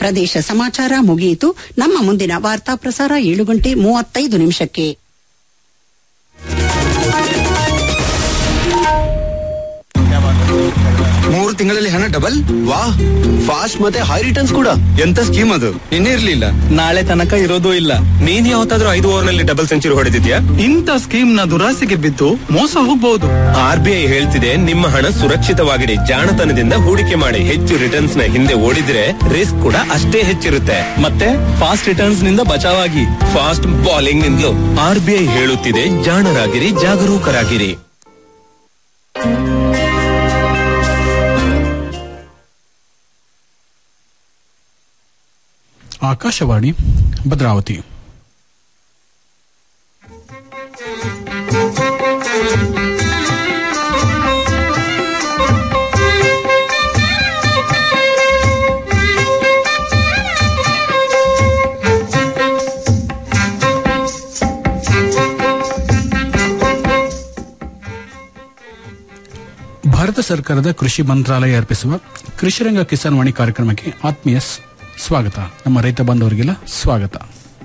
ಪ್ರದೇಶ ಸಮಾಚಾರ ಮುಗಿಯಿತು ನಮ್ಮ ಮುಂದಿನ ವಾರ್ತಾ ಪ್ರಸಾರ ಏಳು ಗಂಟೆ ಮೂವತ್ತೈದು ನಿಮಿಷಕ್ಕೆ ಮೂರು ತಿಂಗಳಲ್ಲಿ ಹಣ ಡಬಲ್ ವಾ ಫಾಸ್ಟ್ ಮತ್ತೆ ಹೈ ರಿಟರ್ನ್ಸ್ ಕೂಡ ಎಂತ ಸ್ಕೀಮ್ ಅದು ನಿನ್ನೆ ಇರ್ಲಿಲ್ಲ ನಾಳೆ ತನಕ ಇರೋದು ಇಲ್ಲ ನೀನ್ ಯಾವತ್ತಾದ್ರೂ ಐದು ಓವರ್ ನಲ್ಲಿ ಡಬಲ್ ಸೆಂಚುರಿ ಹೊಡೆದಿದ್ಯಾ ಇಂಥ ಸ್ಕೀಮ್ ನ ದುರಾಸೆಗೆ ಬಿದ್ದು ಮೋಸ ಹೋಗಬಹುದು ಆರ್ ಬಿ ಐ ಹೇಳ್ತಿದೆ ನಿಮ್ಮ ಹಣ ಸುರಕ್ಷಿತವಾಗಿಡಿ ಜಾಣತನದಿಂದ ಹೂಡಿಕೆ ಮಾಡಿ ಹೆಚ್ಚು ರಿಟರ್ನ್ಸ್ ನ ಹಿಂದೆ ಓಡಿದ್ರೆ ರಿಸ್ಕ್ ಕೂಡ ಅಷ್ಟೇ ಹೆಚ್ಚಿರುತ್ತೆ ಮತ್ತೆ ಫಾಸ್ಟ್ ರಿಟರ್ನ್ಸ್ ನಿಂದ ಬಚಾವಾಗಿ ಫಾಸ್ಟ್ ಬಾಲಿಂಗ್ ನಿಂದಲೂ ಆರ್ ಬಿ ಐ ಹೇಳುತ್ತಿದೆ ಜಾಣರಾಗಿರಿ ಜಾಗರೂಕರಾಗಿರಿ ಆಕಾಶವಾಣಿ ಭದ್ರಾವತಿ ಭಾರತ ಸರ್ಕಾರದ ಕೃಷಿ ಮಂತ್ರಾಲಯ ಅರ್ಪಿಸುವ ಕೃಷಿರಂಗ ಕಿಸಾನ್ ವಾಣಿ ಕಾರ್ಯಕ್ರಮಕ್ಕೆ ಆತ್ಮೀಯ ಸ್- ಸ್ವಾಗತ ನಮ್ಮ ರೈತ ಬಾಂಧವರಿಗೆಲ್ಲ ಸ್ವಾಗತ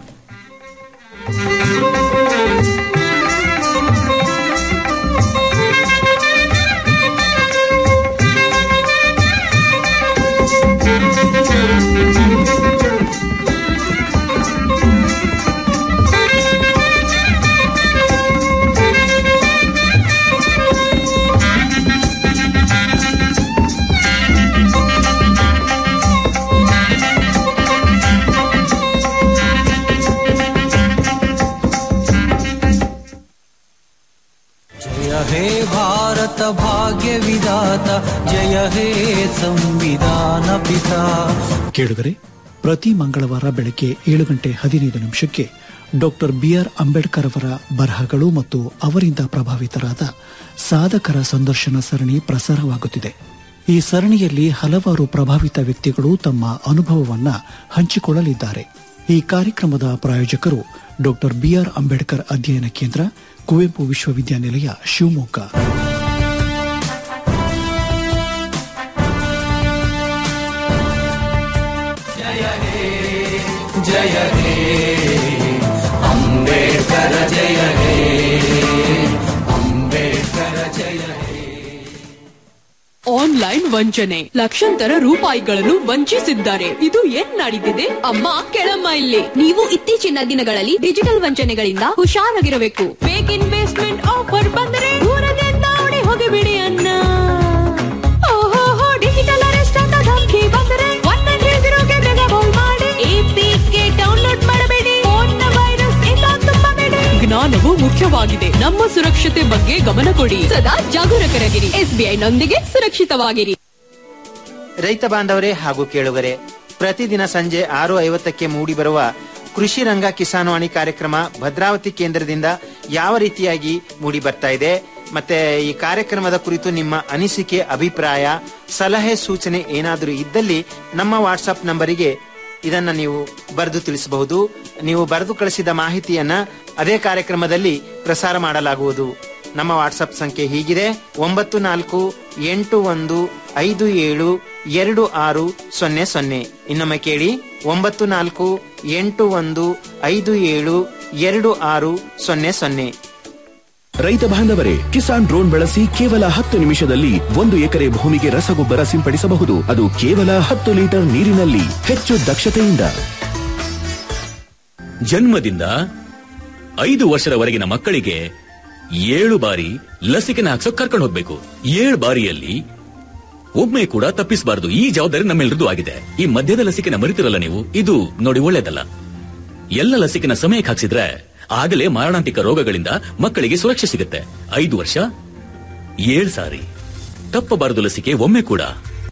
जय हे भारत भाग्य विधाता जय हे ಸಂವಿಧಾನ ಪಿತಾ ಕೇಳುಗರೆ ಪ್ರತಿ ಮಂಗಳವಾರ ಬೆಳಗ್ಗೆ ಏಳು ಗಂಟೆ ಹದಿನೈದು ನಿಮಿಷಕ್ಕೆ ಡಾಕ್ಟರ್ ಬಿಆರ್ ಅಂಬೇಡ್ಕರ್ ಅವರ ಬರಹಗಳು ಮತ್ತು ಅವರಿಂದ ಪ್ರಭಾವಿತರಾದ ಸಾಧಕರ ಸಂದರ್ಶನ ಸರಣಿ ಪ್ರಸಾರವಾಗುತ್ತಿದೆ ಈ ಸರಣಿಯಲ್ಲಿ ಹಲವಾರು ಪ್ರಭಾವಿತ ವ್ಯಕ್ತಿಗಳು ತಮ್ಮ ಅನುಭವವನ್ನ ಹಂಚಿಕೊಳ್ಳಲಿದ್ದಾರೆ ಈ ಕಾರ್ಯಕ್ರಮದ ಪ್ರಾಯೋಜಕರು ಡಾಕ್ಟರ್ ಬಿಆರ್ ಅಂಬೇಡ್ಕರ್ ಅಧ್ಯಯನ ಕೇಂದ್ರ ಕುವೆಂಪು ವಿಶ್ವವಿದ್ಯಾನಿಲಯ ಶಿವಮೊಗ್ಗ ಆನ್ಲೈನ್ ವಂಚನೆ ಲಕ್ಷಾಂತರ ರೂಪಾಯಿಗಳನ್ನು ವಂಚಿಸಿದ್ದಾರೆ ಇದು ಏನ್ ನಡೀತಿದೆ ಅಮ್ಮ ಕೆಳಮ್ಮ ಇಲ್ಲಿ ನೀವು ಇತ್ತೀಚಿನ ದಿನಗಳಲ್ಲಿ ಡಿಜಿಟಲ್ ವಂಚನೆಗಳಿಂದ ಹುಷಾರಾಗಿರಬೇಕು ಫೇಕ್ ಇನ್ವೆಸ್ಟ್ಮೆಂಟ್ ಆಫರ್ ಬಂದರೆ ದೂರದಿಂದ ಓಡಿ ಹೋಗಿಬಿಡಿ ಅನ್ನ ಓಹೋ ಡಿಜಿಟಲ್ ಅರೆಸ್ಟ್ ಅಂತ ಧಮಕಿ ಬಂದರೆ ಒನ್ ನೈನ್ ತ್ರೀ ಜೀರೋಗೆ ಬೇಗ ಕಾಲ್ ಮಾಡಿ ಎಪಿಕೆ ಡೌನ್ಲೋಡ್ ಮಾಡಬೇಡಿ ಫೋನ್ ವೈರಸ್ ಇಂದ ತುಂಬಬೇಡಿ ಜ್ಞಾನವು ಮುಖ್ಯವಾಗಿದೆ ನಮ್ಮ ಸುರಕ್ಷತೆ ಬಗ್ಗೆ ಗಮನ ಕೊಡಿ ಸದಾ ಜಾಗರೂಕರಾಗಿರಿ ಎಸ್ಬಿಐ ನೊಂದಿಗೆ ಸುರಕ್ಷಿತವಾಗಿರಿ ರೈತ ಬಾಂಧವರೇ ಹಾಗೂ ಕೇಳುಗರೆ ಪ್ರತಿದಿನ ಸಂಜೆ ಆರು ಐವತ್ತಕ್ಕೆ ಮೂಡಿ ಬರುವ ಕೃಷಿ ರಂಗ ಕಿಸಾನ್ವಾಣಿ ಕಾರ್ಯಕ್ರಮ ಭದ್ರಾವತಿ ಕೇಂದ್ರದಿಂದ ಯಾವ ರೀತಿಯಾಗಿ ಮೂಡಿ ಬರ್ತಾ ಇದೆ ಮತ್ತೆ ಈ ಕಾರ್ಯಕ್ರಮದ ಕುರಿತು ನಿಮ್ಮ ಅನಿಸಿಕೆ ಅಭಿಪ್ರಾಯ ಸಲಹೆ ಸೂಚನೆ ಏನಾದರೂ ಇದ್ದಲ್ಲಿ ನಮ್ಮ ವಾಟ್ಸಪ್ ನಂಬರಿಗೆ ಇದನ್ನ ನೀವು ಬರೆದು ತಿಳಿಸಬಹುದು ನೀವು ಬರೆದು ಕಳಿಸಿದ ಮಾಹಿತಿಯನ್ನ ಅದೇ ಕಾರ್ಯಕ್ರಮದಲ್ಲಿ ಪ್ರಸಾರ ಮಾಡಲಾಗುವುದು ನಮ್ಮ ವಾಟ್ಸಪ್ ಸಂಖ್ಯೆ ಹೀಗಿದೆ ಒಂಬತ್ತು ನಾಲ್ಕು ಎಂಟು ಒಂದು ಐದು ಏಳು ಎರಡು ಆರು ಸೊನ್ನೆ ಸೊನ್ನೆ ಇನ್ನೊಮ್ಮೆ ಕೇಳಿ ಒಂಬತ್ತು ನಾಲ್ಕು ಎಂಟು ಒಂದು ಐದು ಏಳು ಎರಡು ಆರು ಸೊನ್ನೆ ಸೊನ್ನೆ ರೈತ ಬಾಂಧವರೇ ಕಿಸಾನ್ ಡ್ರೋನ್ ಬಳಸಿ ಕೇವಲ ಹತ್ತು ನಿಮಿಷದಲ್ಲಿ ಒಂದು ಎಕರೆ ಭೂಮಿಗೆ ರಸಗೊಬ್ಬರ ಸಿಂಪಡಿಸಬಹುದು ಅದು ಕೇವಲ ಹತ್ತು ಲೀಟರ್ ನೀರಿನಲ್ಲಿ ಹೆಚ್ಚು ದಕ್ಷತೆಯಿಂದ ಜನ್ಮದಿಂದ ಐದು ವರ್ಷದವರೆಗಿನ ಮಕ್ಕಳಿಗೆ ಏಳು ಬಾರಿ ಲಸಿಕೆನ ಹಾಕ್ಸೋಕ್ ಕರ್ಕೊಂಡು ಹೋಗ್ಬೇಕು ಏಳು ಬಾರಿಯಲ್ಲಿ ಒಮ್ಮೆ ಕೂಡ ತಪ್ಪಿಸಬಾರದು ಈ ಜವಾಬ್ದಾರಿ ನಮ್ಮೆಲ್ಲರದ್ದು ಆಗಿದೆ ಈ ಮಧ್ಯದ ಲಸಿಕೆನ ಮರಿತಿರಲ್ಲ ನೀವು ಇದು ನೋಡಿ ಒಳ್ಳೇದಲ್ಲ ಎಲ್ಲ ಲಸಿಕೆನ ಸಮಯಕ್ಕೆ ಹಾಕ್ಸಿದ್ರೆ ಆಗಲೇ ಮಾರಣಾಂತಿಕ ರೋಗಗಳಿಂದ ಮಕ್ಕಳಿಗೆ ಸುರಕ್ಷೆ ಸಿಗುತ್ತೆ ಐದು ವರ್ಷ ಏಳು ಸಾರಿ ತಪ್ಪಬಾರದು ಲಸಿಕೆ ಒಮ್ಮೆ ಕೂಡ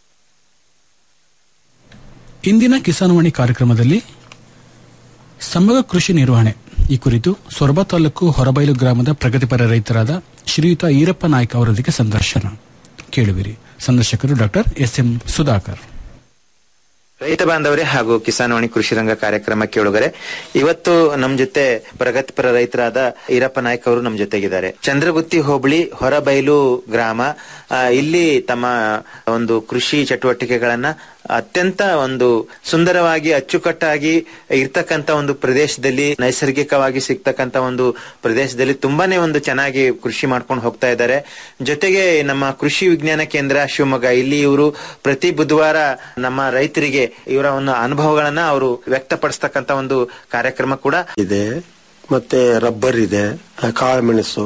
ಇಂದಿನ ಕಿಸಾನ್ವಾಣಿ ಕಾರ್ಯಕ್ರಮದಲ್ಲಿ ಸಮಗ್ರ ಕೃಷಿ ನಿರ್ವಹಣೆ ಈ ಕುರಿತು ಸೊರಬ ತಾಲೂಕು ಹೊರಬೈಲು ಗ್ರಾಮದ ಪ್ರಗತಿಪರ ರೈತರಾದ ಶ್ರೀಯುತ ಈರಪ್ಪ ನಾಯ್ಕ ಅವರೊಂದಿಗೆ ಸಂದರ್ಶನ ಕೇಳುವಿರಿ ಸಂದರ್ಶಕರು ಡಾಕ್ಟರ್ ಎಸ್ ಎಂ ಸುಧಾಕರ್ ರೈತ ಬಾಂಧವರೇ ಹಾಗೂ ಕಿಸಾನ್ವಾಣಿ ಕೃಷಿ ರಂಗ ಕಾರ್ಯಕ್ರಮ ಕೇಳುಗರೆ ಇವತ್ತು ನಮ್ ಜೊತೆ ಪ್ರಗತಿಪರ ರೈತರಾದ ಈರಪ್ಪ ನಾಯ್ಕ ಅವರು ನಮ್ ಜೊತೆಗಿದ್ದಾರೆ ಚಂದ್ರಗುತ್ತಿ ಹೋಬಳಿ ಹೊರಬೈಲು ಗ್ರಾಮ ಆ, ಇಲ್ಲಿ ತಮ್ಮ ಒಂದು ಕೃಷಿ ಚಟುವಟಿಕೆಗಳನ್ನ ಅತ್ಯಂತ ಒಂದು ಸುಂದರವಾಗಿ ಅಚ್ಚುಕಟ್ಟಾಗಿ ಇರ್ತಕ್ಕಂತ ಒಂದು ಪ್ರದೇಶದಲ್ಲಿ ನೈಸರ್ಗಿಕವಾಗಿ ಸಿಗ್ತಕ್ಕಂತ ಒಂದು ಪ್ರದೇಶದಲ್ಲಿ ತುಂಬಾನೇ ಒಂದು ಚೆನ್ನಾಗಿ ಕೃಷಿ ಮಾಡ್ಕೊಂಡು ಹೋಗ್ತಾ ಇದ್ದಾರೆ ಜೊತೆಗೆ ನಮ್ಮ ಕೃಷಿ ವಿಜ್ಞಾನ ಕೇಂದ್ರ ಶಿವಮೊಗ್ಗ ಇಲ್ಲಿ ಇವರು ಪ್ರತಿ ಬುಧವಾರ ನಮ್ಮ ರೈತರಿಗೆ ಇವರ ಒಂದು ಅನುಭವಗಳನ್ನ ಅವರು ವ್ಯಕ್ತಪಡಿಸ್ತಕ್ಕಂತ ಒಂದು ಕಾರ್ಯಕ್ರಮ ಕೂಡ ಇದೆ ಮತ್ತೆ ರಬ್ಬರ್ ಇದೆ ಕಾಳುಮೆಣಸು